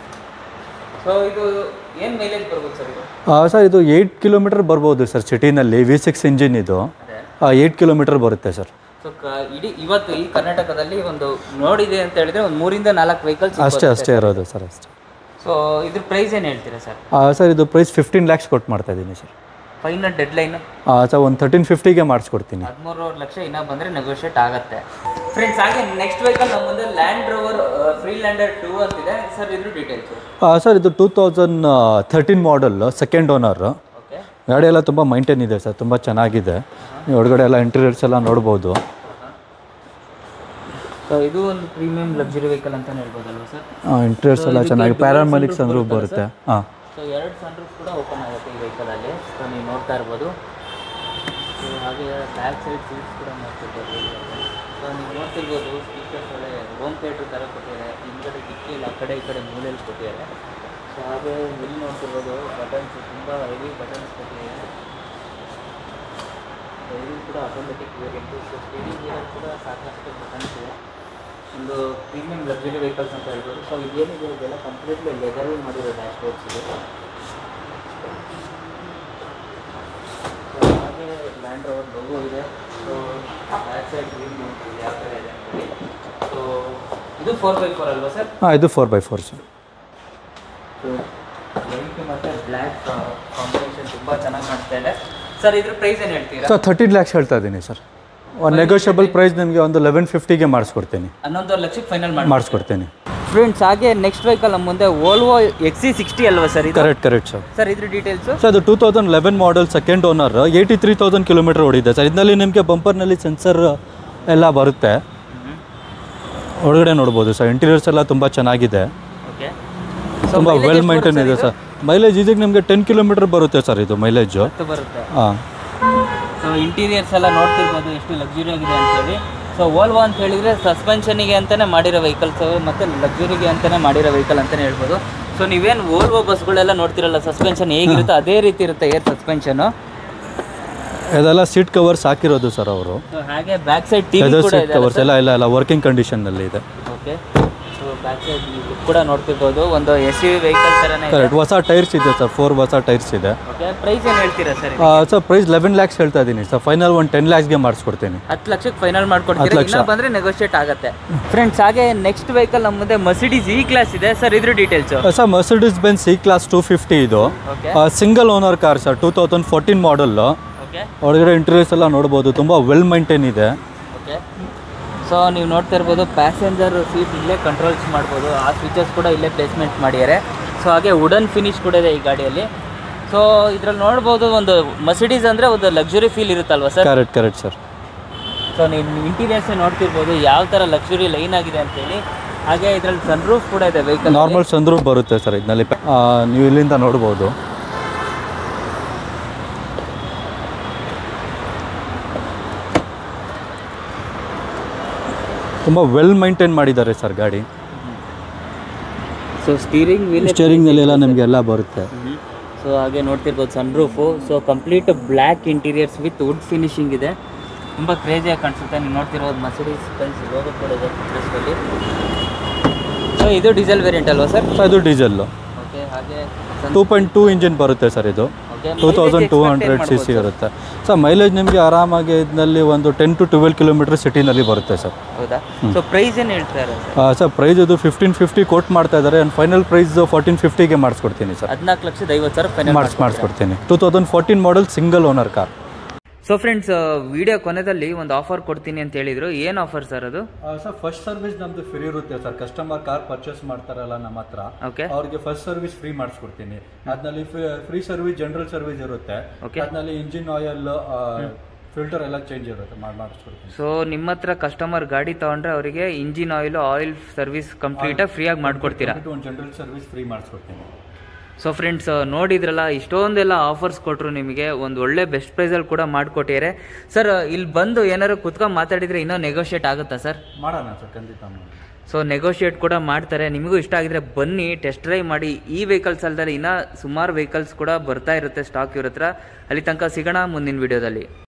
ಸೊ ಇದು ಏನು ಮೈಲೇಜ್ ಬರ್ಬೋದು ಸರ್ ಇದು ಸರ್ ಇದು ಏಯ್ಟ್ ಕಿಲೋಮೀಟರ್ ಬರ್ಬೋದು ಸರ್ ಸಿಟಿನಲ್ಲಿ ವಿ ಸಿಕ್ಸ್ ಇಂಜಿನ್ ಇದು ಅದೇ ಏಯ್ಟ್ ಕಿಲೋಮೀಟರ್ ಬರುತ್ತೆ ಸರ್ ಸೊ ಕ ಇಡೀ ಇವತ್ತು ಈ ಕರ್ನಾಟಕದಲ್ಲಿ ಒಂದು ನೋಡಿದೆ ಅಂತ ಹೇಳಿದ್ರೆ ಒಂದು ಮೂರಿಂದ ನಾಲ್ಕು ವೆಹಿಕಲ್ಸ್ ಅಷ್ಟೇ ಅಷ್ಟೇ ಇರೋದು ಸರ್ ಅಷ್ಟೇ ಸೊ ಇದ್ರ ಪ್ರೈಸ್ ಏನು ಹೇಳ್ತೀರಾ ಸರ್ ಸರ್ ಇದು ಪ್ರೈಸ್ ಫಿಫ್ಟೀನ್ ಲ್ಯಾಕ್ಸ್ ಕೊಟ್ಟು ಮಾಡ್ತಾ ಇದ್ದೀನಿ sir final deadline sir ಒಂದು ತರ್ಟೀನ್ ಫಿಫ್ಟಿಗೆ ಮಾಡಿಸ್ಕೊಡ್ತೀನಿ ಹದಿಮೂರುವರೆ ಲಕ್ಷ ಇನ್ನೂ ಬಂದರೆ ನೆಗೋಷಿಯೇಟ್ ಆಗುತ್ತೆ ಫ್ರೆಂಡ್ಸ್ ಹಾಗೆ ನೆಕ್ಸ್ಟ್ ವೆಹಿಕಲ್ ನಮ್ಮ ಮುಂದೆ Land Rover Freelander two ಅಂತಿದೆ ಸರ್ ಇದ್ರ ಡೀಟೇಲ್ಸು ಸರ್ ಇದು two thousand thirteen model second owner okay ಗಾಡಿ ಎಲ್ಲ ತುಂಬ ಮೈಂಟೈನ್ ಇದೆ ಸರ್ ತುಂಬ ಚೆನ್ನಾಗಿದೆ ನೀವು ಹೊರಗಡೆ ಎಲ್ಲ ಇಂಟೀರಿಯರ್ಸ್ ಎಲ್ಲ ನೋಡ್ಬೋದು ಸೊ ಇದು ಒಂದು ಪ್ರೀಮಿಯಂ ಲಕ್ಸುರಿ ವೆಹಿಕಲ್ ಅಂತಲೇ ಹೇಳ್ಬೋದಲ್ವ ಸರ್ ಇಂಟೀರಿಯರ್ಸ್ ಎಲ್ಲ ಚೆನ್ನಾಗಿ ಪ್ಯಾರಾಮಲಿಕ್ಸ್ ಅಂದ್ರೂ ಬರುತ್ತೆ ಹಾಂ ಸೊ ಎರಡು ಸನ್ರೂಫ್ ಕೂಡ ಓಪನ್ ಆಗುತ್ತೆ ಈ ವೆಹಿಕಲಲ್ಲಿ ಸೊ ನೀವು ನೋಡ್ತಾ ಇರ್ಬೋದು ಸೊ ಹಾಗೆ ಬ್ಯಾಕ್ ಸೈಡ್ ಸೀಟ್ಸ್ ಕೂಡ ನೋಡ್ತಿರ್ಬೋದು ಸೊ ನೀವು ನೋಡ್ತಿರ್ಬೋದು ಸ್ಪೀಕರ್ಸ್ ಒಳ್ಳೆ ಹೋಮ್ ಥಿಯೇಟ್ರ್ ಥರ ಕೊಟ್ಟಿದ್ದಾರೆ ಹಿಂದ್ಗಡೆ ಡಿಕ್ಕಿಯಲ್ಲಿ ಆ ಕಡೆ ಈ ಕಡೆ ಮೂಲೆಯಲ್ಲಿ ಕೊಟ್ಟಿದ್ದಾರೆ ಸೊ ಹಾಗೆ ಇಲ್ಲಿ ನೋಡ್ತಿರ್ಬೋದು ಬಟನ್ಸ್ ತುಂಬ ಹೆವಿ ಬಟನ್ಸ್ ಕೊಟ್ಟಿದ್ದಾರೆ ಸೊ ಇದು ಕೂಡ ಆಟೋಮೆಟಿಕ್ ವೇರಿಯಂಟು ಸೊ ಸ್ಟೀರಿಂಗ್ ಗೇರಲ್ಲಿ ಕೂಡ ಸಾಕಷ್ಟು ಬಟನ್ಸ್ ಇದೆ ಒಂದು ಪ್ರೀಮಿಯಂ ಲಕ್ಸುರಿ ವೆಹಿಕಲ್ಸ್ ಅಂತ ಹೇಳ್ಬೋದು ಸೊ ಇದೇನಿದೆ ಇದೆಲ್ಲ ಕಂಪ್ಲೀಟ್ಲಿ ಲೆದರಲ್ಲಿ ಮಾಡಿರೋ ಡ್ಯಾಶ್ ಬೋರ್ಡ್ಸ್ ಇದೆ ಸೊ ಹಾಗೆ ಲ್ಯಾಂಡ್ ರೋವರ್ ಲೋಗೋ ಇದೆ ಸೊ ಬ್ಯಾಕ್ ಸೈಡ್ ಗ್ರೀನ್ ನೋಡ್ತೀವಿ ಯಾವ ಥರ ಇದೆ ನೋಡಿ ಸೊ ಇದು ಫೋರ್ ಬೈ ಫೋರ್ ಅಲ್ವಾ ಸರ್ ಹಾಂ ಇದು four by four sir so white ಮತ್ತು ಬ್ಲ್ಯಾಕ್ ಕಾಂಬಿನೇಷನ್ ತುಂಬ ಚೆನ್ನಾಗಿ ಕಾಣಿಸ್ತಾ ಇದೆ ಸರ್ ಇದ್ರ ಪ್ರೈಸ್ ಏನು ಹೇಳ್ತೀರಾ ಸರ್ ತರ್ಟೀನ್ ಲ್ಯಾಕ್ಸ್ ಹೇಳ್ತಾ ಇದ್ದೀನಿ ಸರ್ ಒಂದು ನೆಗೋಷಿಯಬಲ್ ಪ್ರೈಸ್ ನಿಮಗೆ ಒಂದು ಲೆವೆನ್ ಫಿಫ್ಟಿಗೆ ಮಾಡಿಸ್ಕೊಡ್ತೀನಿ ಹನ್ನೊಂದುವರೆ ಲಕ್ಷಕ್ಕೆ ಫೈನಲ್ ಮಾಡಿ ಮಾಡಿಸ್ಕೊಡ್ತೀನಿ ಫ್ರೆಂಡ್ಸ್ ಹಾಗೆ ನೆಕ್ಸ್ಟ್ ವೆಹಿಕಲ್ ನಮ್ಮ ಮುಂದೆ ಓಲ್ವೋ ಎಕ್ಸ್ ಸಿ ಸಿಕ್ಸ್ಟಿ ಅಲ್ವಾ ಸರ್ ಇದು ಕರೆಕ್ಟ್ ಕರೆಕ್ಟ್ ಸರ್ ಸರ್ ಇದ್ರ ಡೀಟೇಲ್ಸು ಸೊ ಅದು two thousand eleven model second owner eighty three thousand kilometre ಓಡಿದೆ ಸರ್ ಇದರಲ್ಲಿ ನಿಮಗೆ ಬಂಪರ್ನಲ್ಲಿ ಸೆನ್ಸರ್ ಎಲ್ಲ ಬರುತ್ತೆ ಒಳಗಡೆ ನೋಡ್ಬೋದು ಸರ್ ಇಂಟೀರಿಯರ್ಸ್ ಎಲ್ಲ ತುಂಬ ಚೆನ್ನಾಗಿದೆ ಓಕೆ ತುಂಬ ವೆಲ್ ಮೈಂಟೈನ್ ಇದೆ ಸರ್ ಮೈಲೇಜ್ ಇದಕ್ಕೆ ನಿಮಗೆ ಟೆನ್ ಕಿಲೋಮೀಟರ್ ಬರುತ್ತೆ ಸರ್ ಇದು ಮೈಲೇಜು ಹತ್ತು ಬರುತ್ತೆ ಹಾಂ ಸೊ ಇಂಟೀರಿಯರ್ಸ್ ಎಲ್ಲ ನೋಡ್ತಿರ್ಬೋದು ಎಷ್ಟು ಲಕ್ಸುರಿ ಆಗಿದೆ ಅಂತೇಳಿ ಸೊ ಓಲ್ವೋ ಅಂತ ಹೇಳಿದರೆ ಸಸ್ಪೆನ್ಷನಿಗೆ ಅಂತಲೇ ಮಾಡಿರೋ ವೆಹಿಕಲ್ಸ್ ಮತ್ತು ಲಕ್ಸುರಿಗೆ ಅಂತಲೇ ಮಾಡಿರೋ ವೆಹಿಕಲ್ ಅಂತಲೇ ಹೇಳ್ಬೋದು ಸೊ ನೀವೇನು ಓಲ್ವೋ ಬಸ್ಗಳೆಲ್ಲ ನೋಡ್ತಿರಲ್ಲ ಸಸ್ಪೆನ್ಷನ್ ಹೇಗಿರುತ್ತೆ ಅದೇ ರೀತಿ ಇರುತ್ತೆ ಏರ್ ಸಸ್ಪೆನ್ಷನು ಇದೆಲ್ಲ ಸೀಟ್ ಕವರ್ಸ್ ಹಾಕಿರೋದು ಸರ್ ಅವರು ಸೊ ಹಾಗೆ ಬ್ಯಾಕ್ ಸೈಡ್ ಟಿ ಲೆದರ್ ಕೂಡ ಸೀಟ್ ಇದೆ ಕವರ್ಸ್ ಎಲ್ಲ ಎಲ್ಲ ಎಲ್ಲ ವರ್ಕಿಂಗ್ ಕಂಡೀಷನ್ನಲ್ಲಿ ಇದೆ ಓಕೆ ಸೊ ಬ್ಯಾಕ್ ಸೈಡ್ ನೀವು ಕೂಡ ನೋಡ್ತಿರ್ಬೋದು ಒಂದು ಎಸ್ ಯು ವೆಹಿಕಲ್ ಥರನೇ ಇದೆ ಕರೆಕ್ಟ್ ಹೊಸ ಟೈರ್ಸ್ ಇದೆ ಸರ್ ಫೋರ್ ಹೊಸ ಟೈರ್ಸ್ ಇದೆ ಓಕೆ ಪ್ರೈಸ್ ಏನು ಹೇಳ್ತೀರಾ sir sir price eleven lakhs ಹೇಳ್ತಾ ಇದ್ದೀನಿ ಸರ್ ಫೈನಲ್ ಒಂದು ಟೆನ್ ಲ್ಯಾಕ್ಸ್ಗೆ ಮಾಡಿಸ್ಕೊಡ್ತೀನಿ ಹತ್ತು ಲಕ್ಷಕ್ಕೆ ಫೈನಲ್ ಮಾಡ್ಕೊಡ್ತೀರಾ ಹತ್ತು ಲಕ್ಷ. ಇನ್ನ ಬಂದರೆ ನೆಗೋಷಿಯೇಟ್ ಆಗುತ್ತೆ ಫ್ರೆಂಡ್ಸ್ ಹಾಗೆ ನೆಕ್ಸ್ಟ್ ವೆಹಿಕಲ್ ನಮ್ಮ ಮುಂದೆ ಮಸಿಡೀಸ್ ಇ ಕ್ಲಾಸ್ ಇದೆ ಸರ್ ಇದ್ರ details sir Mercedes Benz C class two fifty ಇದು okay single owner car sir two thousand fourteen model okay ಒಳಗಡೆ ಇಂಟೀರಿಯರ್ಸ್ ಎಲ್ಲ ನೋಡ್ಬೋದು ತುಂಬ ವೆಲ್ ಮೈಂಟೈನ್ ಇದೆ ಓಕೆ ಸೊ ನೀವು ನೋಡ್ತಾ ಇರ್ಬೋದು ಪ್ಯಾಸೆಂಜರ್ ಸೀಟ್ ಇಲ್ಲೇ ಕಂಟ್ರೋಲ್ಸ್ ಮಾಡ್ಬೋದು ಆ ಸ್ವಿಚಸ್ ಕೂಡ ಇಲ್ಲೇ ಪ್ಲೇಸ್ಮೆಂಟ್ ಮಾಡಿದ್ದಾರೆ ಸೊ ಹಾಗೆ ವುಡನ್ ಫಿನಿಶ್ ಕೂಡ ಇದೆ ಈ ಗಾಡಿಯಲ್ಲಿ ಸೊ ಇದ್ರಲ್ಲಿ ನೋಡ್ಬೋದು ಒಂದು ಮಸಿಡೀಸ್ ಅಂದರೆ ಒಂದು ಲಕ್ಸುರಿ ಫೀಲ್ ಇರುತ್ತಲ್ವಾ sir correct correct sir so ನೀವು ಇಂಟೀರಿಯರ್ಸ್ ನೋಡ್ತಿರ್ಬೋದು ಯಾವ ಥರ ಲಕ್ಸುರಿ ಲೈನ್ ಆಗಿದೆ ಅಂತೇಳಿ ಹಾಗೆ ಇದರಲ್ಲಿ ಸನ್ರೂಫ್ ಕೂಡ ಇದೆ ವೆಹಿಕಲ್ ನಾರ್ಮಲ್ ಸಂದ್ರೂಪ್ ಬರುತ್ತೆ ಸರ್ ಇದರಲ್ಲಿ ನೀವು ಇಲ್ಲಿಂದ ನೋಡ್ಬೋದು ತುಂಬ ವೆಲ್ ಮೈಂಟೈನ್ ಮಾಡಿದ್ದಾರೆ ಸರ್ ಗಾಡಿ ಸೊ ಸ್ಟೀರಿಂಗ್ ವೀಲ್ ಸ್ಟೇರಿಂಗ್ನಲ್ಲಿ ಎಲ್ಲ ನಿಮಗೆ ಎಲ್ಲ ಬರುತ್ತೆ ಸೊ ಹಾಗೆ ನೋಡ್ತಿರ್ಬೋದು sunroof so complete black interiors with wood finishing ಇದೆ ತುಂಬ ಕ್ರೇಜಿಯಾಗಿ ಕಾಣಿಸುತ್ತೆ ನೀವು ನೋಡ್ತಿರ್ಬೋದು ಮಸೀಡೀಸ್ ಬೆನ್ಸ್ ಲೋಗೋ ಕೂಡ ಇದೆ ಫುಟ್ರೆಸ್ಟಲ್ಲಿ ಸೊ ಇದು ಡೀಸೆಲ್ ವೇರಿಯಂಟ್ ಅಲ್ವಾ ಸರ್ ಅದು ಡೀಸೆಲ್ಲು ಓಕೆ ಹಾಗೆ ಟೂ ಪಾಯಿಂಟ್ ಟೂ ಇಂಜಿನ್ ಬರುತ್ತೆ ಸರ್ ಇದು okay two thousand two hundred C C ಇರುತ್ತೆ ಸರ್ ಮೈಲೇಜ್ ನಿಮಗೆ ಆರಾಮಾಗಿ ಇದರಲ್ಲಿ ಒಂದು ಟೆನ್ ಟು ಟ್ವೆಲ್ ಕಿಲೋಮೀಟರ್ ಸಿಟಿನಲ್ಲಿ ಬರುತ್ತೆ ಸರ್ ಹೌದಾ ಸೊ ಪ್ರೈಸ್ ಏನು ಹೇಳ್ತಾರೆ ಸರ್ ಸರ್ ಪ್ರೈಸ್ ಇದು ಫಿಫ್ಟೀನ್ ಫಿಫ್ಟಿ ಕೋಟ್ ಮಾಡ್ತಾ ಇದ್ದಾರೆ ಆ್ಯಂಡ್ ಫೈನಲ್ ಪ್ರೈಸ್ ಫೋರ್ಟೀನ್ ಫಿಫ್ಟಿಗೆ ಮಾಡಿಸ್ಕೊಡ್ತೀನಿ ಸರ್ ಹದಿನಾಲ್ಕು ಲಕ್ಷದ ಐವತ್ತು ಸಾವಿರ final ಮಾಡಿಸ್ ಮಾಡಿಸ್ಕೊಡ್ತೀನಿ two thousand fourteen model single owner car so friends video ಕೊನೆಯಲ್ಲಿ ಒಂದು ಆಫರ್ ಕೊಡ್ತೀನಿ ಅಂತ ಹೇಳಿದ್ರು ಏನು ಆಫರ್ ಸರ್ ಅದು ಸರ್ ಫಸ್ಟ್ ಸರ್ವಿಸ್ ನಮ್ದು ಫ್ರೀ ಇರುತ್ತೆ ಸರ್ ಕಸ್ಟಮರ್ ಕಾರ್ ಪರ್ಚೇಸ್ ಮಾಡ್ತಾರಲ್ಲ ನಮ್ಮ ಹತ್ರ ಓಕೆ ಅವ್ರಿಗೆ ಫಸ್ಟ್ ಸರ್ವಿಸ್ ಫ್ರೀ ಮಾಡಿಸ್ಕೊಡ್ತೀನಿ ಅದ್ರಲ್ಲಿ ಫ್ರೀ ಸರ್ವಿಸ್ ಜನರಲ್ ಸರ್ವಿಸ್ ಇರುತ್ತೆ Okay. ಅದ್ರಲ್ಲಿ ಇಂಜಿನ್ ಆಯಿಲ್ ಫಿಲ್ಟರ್ ಎಲ್ಲ ಚೇಂಜ್ ಇರುತ್ತೆ ಮಾಡಿ ಮಾಡಿಸ್ಕೊಡ್ತೀನಿ ಸೊ ನಿಮ್ಮ ಹತ್ರ ಕಸ್ಟಮರ್ ಗಾಡಿ ತಗೊಂಡ್ರೆ ಅವರಿಗೆ ಇಂಜಿನ್ ಆಯಿಲ್ ಆಯಿಲ್ ಸರ್ವಿಸ್ ಕಂಪ್ಲೀಟಾಗಿ ಫ್ರೀಯಾಗಿ ಮಾಡ್ಕೊಡ್ತೀರಾ ಒಂದು ಜನರಲ್ ಸರ್ವಿಸ್ ಫ್ರೀ ಮಾಡಿಸ್ಕೊಡ್ತೀನಿ ಸೊ ಫ್ರೆಂಡ್ಸ್ ನೋಡಿದ್ರಲ್ಲ ಇಷ್ಟೊಂದೆಲ್ಲ ಆಫರ್ಸ್ ಕೊಟ್ಟರು ನಿಮಗೆ ಒಂದು ಒಳ್ಳೆ ಬೆಸ್ಟ್ ಪ್ರೈಸಲ್ಲಿ ಕೂಡ ಮಾಡಿಕೊಟ್ಟಿದ್ದಾರೆ ಸರ್ ಇಲ್ಲಿ ಬಂದು ಏನಾದ್ರು ಕುತ್ಕೊಂಡು ಮಾತಾಡಿದರೆ ಇನ್ನೂ ನೆಗೋಷಿಯೇಟ್ ಆಗುತ್ತಾ ಸರ್ ಮಾಡೋಣ ಸರ್ ಖಂಡಿತ ಮಾಡೋಣ ಸೊ ನೆಗೋಷಿಯೇಟ್ ಕೂಡ ಮಾಡ್ತಾರೆ ನಿಮಗೂ ಇಷ್ಟ ಆಗಿದ್ರೆ ಬನ್ನಿ ಟೆಸ್ಟ್ ಡ್ರೈವ್ ಮಾಡಿ ಈ ವೆಹಿಕಲ್ಸ್ ಅಲ್ಲದೆ ಇನ್ನೂ ಸುಮಾರು ವೆಹಿಕಲ್ಸ್ ಕೂಡ ಬರ್ತಾ ಇರುತ್ತೆ ಸ್ಟಾಕ್ ಇವ್ರ ಹತ್ರ ಅಲ್ಲಿ ತನಕ ಸಿಗೋಣ ಮುಂದಿನ ವಿಡಿಯೋದಲ್ಲಿ